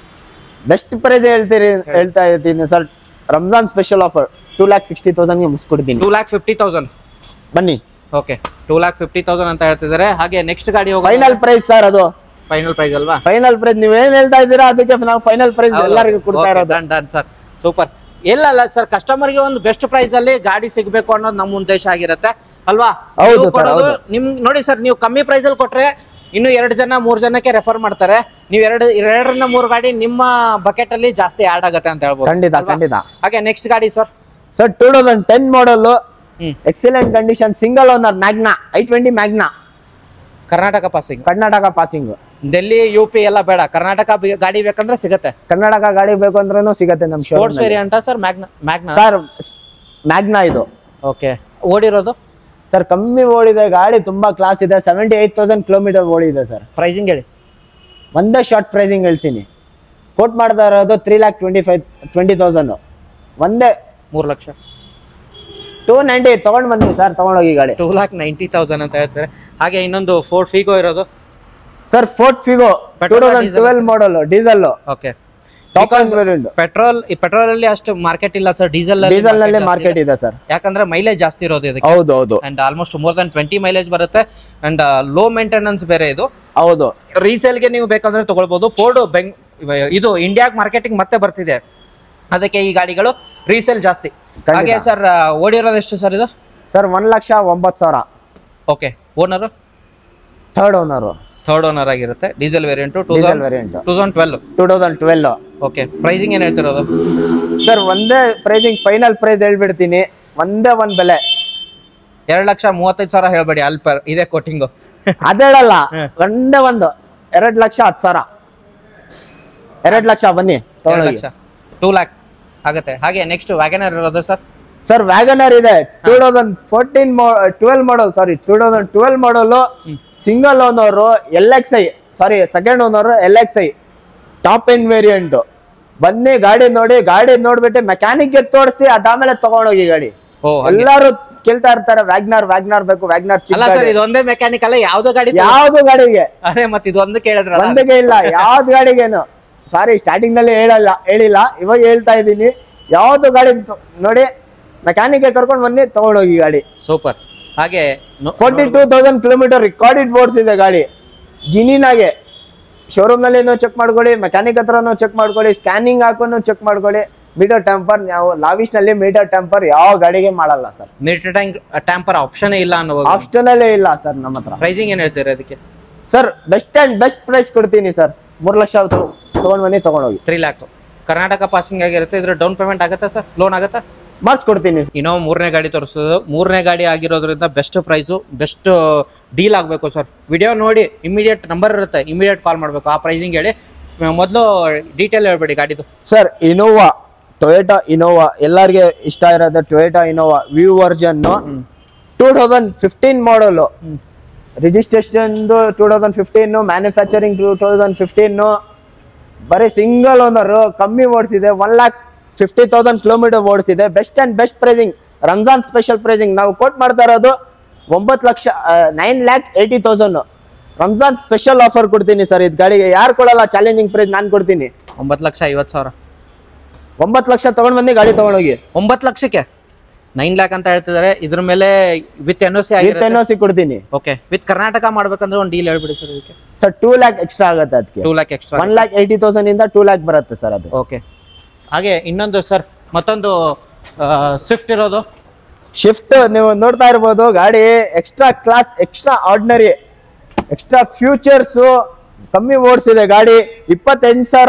ಬೆಸ್ಟ್ ಪ್ರೈಸ್ ಹೇಳ್ತೀರಿ ಹೇಳ್ತಾ ಇದ್ದೀನಿ sir Ramzan special offer two lakh sixty ತೌಸಂಡ್ಗೆ ಮುಗಿಸ್ಕೊಡ್ತೀನಿ ಟೂ ಲ್ಯಾಕ್ ಫಿಫ್ಟಿ ತೌಸಂಡ್ ಬನ್ನಿ okay two lakh fifty thousand ಅಂತ ಹೇಳ್ತಿದ್ದಾರೆ ಹಾಗೆ ನೆಕ್ಸ್ಟ್ ಗಾಡಿ ಹೋಗಿ ಫೈನಲ್ ಪ್ರೈಸ್ ಸರ್ ಅದು ಫೈನಲ್ ಪ್ರೈಸ್ ಅಲ್ವಾ ಫೈನಲ್ ಪ್ರೈಸ್ ನೀವು ಏನ್ ಹೇಳ್ತಾ ಇದ್ದೀರಾ ಅದಕ್ಕೆ ನಾವು ಫೈನಲ್ ಪ್ರೈಸ್ ಎಲ್ಲರಿಗೂ ಕೊಡ್ತಾ ಇರೋದು ಡನ್ ಡನ್ ಸರ್ ಸೂಪರ್ ಇಲ್ಲ ಅಲ್ಲ ಸರ್ ಕಸ್ಟಮರ್ಗೆ ಒಂದು ಬೆಸ್ಟ್ ಪ್ರೈಸ್ ಅಲ್ಲಿ ಗಾಡಿ ಸಿಗ್ಬೇಕು ಅನ್ನೋದು ನಮ್ಮ ಉದ್ದೇಶ ಆಗಿರುತ್ತೆ ಅಲ್ವಾ ಹೌದು ನೀವು sir, ಕೊಡೋದು ಹೌದು. ನಿಮ್ ನೋಡಿ ಸರ್ ನೀವು ಕಮ್ಮಿ ಪ್ರೈಸ್ ಅಲ್ಲಿ ಕೊಟ್ರೆ ಇನ್ನು ಎರಡು ಜನ ಮೂರ್ ಜನಕ್ಕೆ ರೆಫರ್ ಮಾಡ್ತಾರೆ ನೀವು ಎರಡು ಎರಡರಿಂದ ಮೂರು ಗಾಡಿ ನಿಮ್ಮ ಬಕೆಟ್ ಅಲ್ಲಿ ಜಾಸ್ತಿ ಆಡ್ ಆಗುತ್ತೆ ಅಂತ ಹೇಳ್ಬೋದು ಖಂಡಿತ ಅಲ್ವಾ? ಖಂಡಿತ ಹಾಗೆ ನೆಕ್ಸ್ಟ್ ಗಾಡಿ sir sir two thousand ten model hmm excellent condition single owner Magna I twenty Magna Karnataka passing Karnataka passing Delhi U P ಎಲ್ಲ ಬೇಡ ಕರ್ನಾಟಕ ಬಿ- ಗಾಡಿ ಬೇಕಂದ್ರೆ ಸಿಗುತ್ತೆ ಕರ್ನಾಟಕ ಗಾಡಿ ಬೇಕು ಅಂದ್ರೂ ಸಿಗತ್ತೆ ನಮ್ sports showroom variant sir Magna Magna sir Magna ಇದು ಓಕೆ ಓಡಿರೋದು ಸರ್ ಕಮ್ಮಿ ಓಡಿದೆ ಗಾಡಿ ತುಂಬಾ ಕ್ಲಾಸ್ ಇದೆ ಸೆವೆಂಟಿ ಏಟ್ ತೌಸಂಡ್ ಕಿಲೋಮೀಟರ್ ಓಡಿದೆ ಸರ್ ಪ್ರೈಸಿಂಗ್ ಹೇಳಿ ಒಂದೇ ಶಾರ್ಟ್ ಪ್ರೈಸಿಂಗ್ ಹೇಳ್ತೀನಿ ಕೋಟ್ ಮಾಡ್ತಾ ಇರೋದು three lakh twenty five twenty thousand ಒಂದೇ ಮೂರು ಲಕ್ಷ ಟೂ ನೈಂಟಿ ತಗೊಂಡ್ ಬಂದ್ವಿ ಸರ್ ತಗೊಂಡೋಗಿ ಗಾಡಿ ಟೂ ಲ್ಯಾಕ್ ನೈಂಟಿ ತೌಸಂಡ್ ಅಂತ ಹೇಳ್ತಾರೆ ಹಾಗೆ ಇನ್ನೊಂದು ಫೋರ್ಟ್ ಫೀಗೋ ಇರೋದು sir Ford Figo two Petrol thousand diesel twelve model diesel okay top end variant petrol ಈ ಪೆಟ್ರೋಲ್ ಅಲ್ಲಿ ಅಷ್ಟು ಮಾರ್ಕೆಟ್ ಇಲ್ಲ ಸರ್ ಡೀಸೆಲ್ ಡೀಸೆಲ್ ನಲ್ಲಿ ಮಾರ್ಕೆಟ್ ಇದೆ ಸರ್ ಯಾಕಂದ್ರೆ ಮೈಲೇಜ್ ಜಾಸ್ತಿ ಇರೋದು ಇದಕ್ಕೆ ಹೌದು ಹೌದು and almost more than twenty mileage ಬರುತ್ತೆ ಅಂಡ್ ಲೋ ಮೇಂಟೆನೆನ್ಸ್ ಬೇರೆ ಇದು ಹೌದು ರೀಸೇಲ್ಗೆ ನೀವು ಬೇಕಂದ್ರೆ ತಗೊಳ್ಬೋದು ಫೋರ್ಡ್ ಬೆಂಗ್ ಇವ- ಇದು ಇಂಡಿಯಾಗ್ ಮಾರ್ಕೆಟಿಂಗ್ ಮತ್ತೆ ಬರ್ತಿದೆ ಅದಕ್ಕೆ ಈ ಗಾಡಿಗಳು ರೀಸೇಲ್ ಜಾಸ್ತಿ ಖಂಡಿತ. ಹಾಗೆ ಸರ್ ಓಡಿರೋದು ಎಷ್ಟು ಸರ್ ಇದು ಸರ್ ಒಂದ್ ಲಕ್ಷ ಒಂಬತ್ತು ಸಾವಿರ okay owner third owner third owner ಆಗಿರುತ್ತೆ diesel variant two diesel variant two thousand twelve two thousand twelve okay pricing ಏನು ಹೇಳ್ತಿರೋದು ಸರ್ ಒಂದೇ ಪ್ರೈಸಿಂಗ್ ಫೈನಲ್ ಪ್ರೈಸ್ ಹೇಳ್ಬಿಡ್ತೀನಿ ಒಂದೇ ಒಂದ್ ಬೆಲೆ ಎರಡ್ ಲಕ್ಷ ಮೂವತ್ತೈದು ಸಾವಿರ ಹೇಳ್ಬೇಡಿ ಅಲ್ಲಿ ಪರ್ ಇದೆ ಕೋಟಿಂಗು ಅದೇಳಲ್ಲ ಹ್ಮ್. ಒಂದೇ ಒಂದು ಎರಡ್ ಲಕ್ಷ ಹತ್ತು ಸಾವಿರ ಎರಡ್ ಲಕ್ಷ ಬನ್ನಿ ಎರಡು ತಗೊಳ್ಳಿ ಲಕ್ಷ ಟೂ ಲ್ಯಾಕ್ ಆಗುತ್ತೆ ಹಾಗೆ ನೆಕ್ಸ್ಟ್ ವ್ಯಾಗನರ್ ಇರೋದು ಸರ್ ಸರ್ ವ್ಯಾಗನರ್ ಇದೆ two thousand fourteen twelve model sorry two thousand twelve model single owner L X I sorry second owner L X I top end variant ಬನ್ನಿ ಗಾಡಿ ನೋಡಿ ಗಾಡಿ ನೋಡ್ಬಿಟ್ಟು ಮೆಕ್ಯಾನಿಕ್ ತೋರಿಸಿ ಅದಾದ್ಮೇಲೆ ತಗೊಂಡೋಗಿ ಗಾಡಿ ಓ ಹಂಗೆ. ಎಲ್ಲಾರು ಕೇಳ್ತಾ ಇರ್ತಾರೆ ವ್ಯಾಗ್ನಾರ್ ವ್ಯಾಗ್ನಾರ್ ಬೇಕು ವ್ಯಾಗ್ನಾರ್ ಅಲ್ಲ ಸರ್ ಇದು ಒಂದೇ ಮೆಕ್ಯಾನಿಕ್ ಅಲ್ಲ ಯಾವ್ದೋ ಗಾಡಿ ತಗೋ- ಯಾವ್ದು ಗಾಡಿಗೆ ಅದೇ ಮತ್ತೆ ಇದು ಒಂದು ಕೇಳಿದ್ರಲ್ಲ ಒಂದಿಗೆ ಇಲ್ಲ ಯಾವ್ದು ಗಾಡಿಗೇನು ಸಾರಿ ಸ್ಟಾರ್ಟಿಂಗ್ ನಲ್ಲಿ ಹೇಳಲ್ಲ ಹೇಳಿಲ್ಲ ಇವಾಗ ಹೇಳ್ತಾ ಇದ್ದೀನಿ ಯಾವ್ದು ಗಾಡಿ ತ- ನೋಡಿ ಮೆಕ್ಯಾನಿಕ್ ಕರ್ಕೊಂಡು ಬನ್ನಿ ತಗೊಂಡೋಗಿ ಗಾಡಿ ಸೂಪರ್ ಹಾಗೆ ನೋ- forty two thousand kilometre recorded ಓಡಿಸಿದೆ ಗಾಡಿ ಜಿನಿನಾಗೆ ಶೋರೂಮ್ ನಲ್ಲಿ ಚೆಕ್ ಮಾಡ್ಕೊಳ್ಳಿ ಮೆಕ್ಯಾನಿಕ್ ಹತ್ರನೂ ಚೆಕ್ ಮಾಡ್ಕೊಳ್ಳಿ ಸ್ಕ್ಯಾನಿಂಗ್ ಹಾಕೊಂಡು ಚೆಕ್ ಮಾಡ್ಕೊಳ್ಳಿ ಮೀಟರ್ ಟೆಂಪರ್ ನಾವು ಲಾವಿಶ್ ನಲ್ಲಿ ಮೀಟರ್ ಟೆಂಪರ್ ಯಾವ ಗಾಡಿಗೆ ಮಾಡಲ್ಲ sir meter tank tamper option ಇಲ್ಲ ಅನ್ನೋ ಆಪ್ಷನ್ ಅಲ್ಲೇ ಇಲ್ಲ ಸರ್ ನಮ್ಮ ಹತ್ರ ಪ್ರೈಸಿಂಗ್ ಏನ್ ಹೇಳ್ತೀರಾ ಅದಕ್ಕೆ sir best and best price ಕೊಡ್ತೀನಿ ಸರ್ ಮೂರ್ ಲಕ್ಷ ತಗೊಂಡ್ ಬನ್ನಿ ತಗೊಂಡೋಗಿ ತ್ರೀ ಲ್ಯಾಕ್ ಕರ್ನಾಟಕ ಪಾಸಿಂಗ್ ಆಗಿರುತ್ತೆ ಇದ್ರ ಡೌನ್ ಪೇಮೆಂಟ್ ಆಗುತ್ತಾ ಸರ್ ಲೋನ್ ಆಗುತ್ತಾ ಮಾಡಿಸ್ಕೊಡ್ತೀನಿ ಇನ್ನೋ ಮೂರನೇ ಗಾಡಿ ತೋರಿಸೋದು ಮೂರನೇ ಗಾಡಿ ಆಗಿರೋದ್ರಿಂದ ಬೆಸ್ಟ್ ಪ್ರೈಸು ಬೆಸ್ಟ್ ಡೀಲ್ ಆಗಬೇಕು ಸರ್ ವಿಡಿಯೋ ನೋಡಿ ಇಮಿಡಿಯೇಟ್ ನಂಬರ್ ಇರುತ್ತೆ ಇಮಿಡಿಯೇಟ್ ಕಾಲ್ ಮಾಡಬೇಕು ಆ ಪ್ರೈಸಿಂಗ್ ಹೇಳಿ ಮೊದಲು ಡೀಟೇಲ್ ಹೇಳ್ಬೇಡಿ ಗಾಡಿದು ಸರ್ ಇನೋವಾ ಟೊಯೋಟಾ ಇನೋವಾ ಎಲ್ಲರಿಗೆ ಇಷ್ಟ ಇರೋದು Toyota Innova view version two thousand fifteen model registration two thousand fifteen manufacturing two thousand fifteen ಬರೀ ಸಿಂಗಲ್ ಓನರ್ ಕಮ್ಮಿ ಓಡಿಸಿದೆ one lakh fifty thousand kilometre ಓಡಿಸಿದೆ best and best pricing Ramzan special pricing ನಾವು quote ಮಾಡ್ತಾ ಇರೋದು ಒಂಬತ್ತು ಲಕ್ಷ nine lakh eighty thousand Ramzan special offer ಕೊಡ್ತೀನಿ ಸರ್ ಇದು ಗಾಡಿಗೆ ಯಾರು ಕೊಡಲ್ಲ ಚಾಲೆಂಜಿಂಗ್ ಪ್ರೈಸ್ ನಾನು ಕೊಡ್ತೀನಿ ಒಂಬತ್ತು ಲಕ್ಷ ಐವತ್ತು ಸಾವಿರ ಒಂಬತ್ತು ಲಕ್ಷ ತಗೊಂಡ್ ಬಂದು ಗಾಡಿ ತಗೊಂಡೋಗಿ ಒಂಬತ್ತು ಲಕ್ಷಕ್ಕೆ ನೈನ್ ಲ್ಯಾಕ್ ಅಂತ ಹೇಳ್ತಿದ್ದಾರೆ ಇದ್ರ ಮೇಲೆ with N O C with ಆಗಿರುತ್ತೆ ಎನ್ ಸಿ ಕೊಡ್ತೀನಿ ಓಕೆ ವಿತ್ ಕರ್ನಾಟಕ ಮಾಡ್ಬೇಕಂದ್ರೆ ಒಂದು ಡೀಲ್ ಹೇಳ್ಬಿಡಿ ಸರ್ ಇದಕ್ಕೆ ಸರ್ ಟೂ ಲ್ಯಾಕ್ ಎಕ್ಸ್ಟ್ರಾ ಆಗುತ್ತೆ ಅದಕ್ಕೆ two lakh extra one lakh eighty thousand ಇಂದ ಟೂ ಲ್ಯಾಕ್ ಬರುತ್ತೆ ಸರ್ ಅದು ಓಕೆ ಹಾಗೆ ಇನ್ನೊಂದು ಸರ್ ಮತ್ತೊಂದು ಸ್ವಿಫ್ಟ್ ಇರೋದು ಶಿಫ್ಟ್ ನೀವು ನೋಡ್ತಾ ಇರ್ಬೋದು ಗಾಡಿ extra class extraordinary extra features ಕಮ್ಮಿ ಓಡಿಸಿದೆ ಗಾಡಿ ಇಪ್ಪತ್ತೆಂಟು ಸಾವಿರ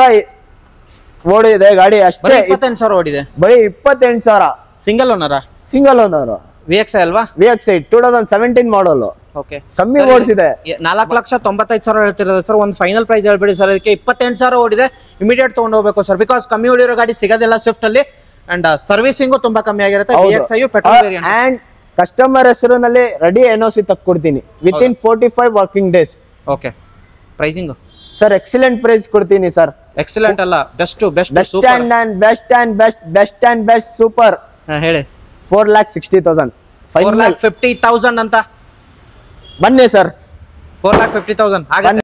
ಓಡಿದೆ ಗಾಡಿ ಬರೀ ಅಷ್ಟೇ ಇಪ್ಪತ್ತೆಂಟು ಸಾವಿರ ಓಡಿದೆ ಬರೀ ಇಪ್ಪತ್ತೆಂಟು ಸಾವಿರ ಸಿಂಗಲ್ ಓನರಾ ಸಿಂಗಲ್ ಓನರ್ ವಿ ಎಕ್ಸ್ ಅಲ್ವಾ V X eight two thousand seventeen model okay ಕಮ್ಮಿ ಓಡಿಸಿದೆ ನಾಲ್ಕು ಲಕ್ಷ ತೊಂಬತ್ತೈದು ಸಾವಿರ ಹೇಳ್ತಿರೋದು ಸರ್ ಒಂದು ಫೈನಲ್ ಪ್ರೈಸ್ ಹೇಳ್ಬಿಡಿ ಸರ್ ಅದಕ್ಕೆ ಇಪ್ಪತ್ತೆಂಟು ಸಾವಿರ ಓಡಿದೆ ಇಮಿಡಿಯೇಟ್ ತೊಗೊಂಡು ಹೋಗ್ಬೇಕು ಸರ್ ಬಿಕಾಸ್ ಕಮ್ಮಿ ಓಡಿರೋ ಗಾಡಿ ಸಿಗೋದಿಲ್ಲ ಸ್ವಿಫ್ಟ್ ಅಲ್ಲಿ ಅಂಡ್ ಸರ್ವಿಸಿಂಗು ತುಂಬಾ ಕಮ್ಮಿ ಆಗಿರುತ್ತೆ V X I petrol variant and customer ಹೆಸರಿನಲ್ಲಿ ರೆಡಿ ಎನ್ ಒ ಸಿ ತಕ್ಕೊಡ್ತೀನಿ with in forty five working days okay pricing sir excellent price ಕೊಡ್ತೀನಿ ಸರ್ ಎಕ್ಸಲೆಂಟ್ ಅಲ್ಲ best best best super and and best and best best and best super ಹೇಳಿ four lakh sixty thousand four final lakh fifty thousand ಅಂತ ಬನ್ನಿ sir four lakh fifty thousand ಆಗುತ್ತೆ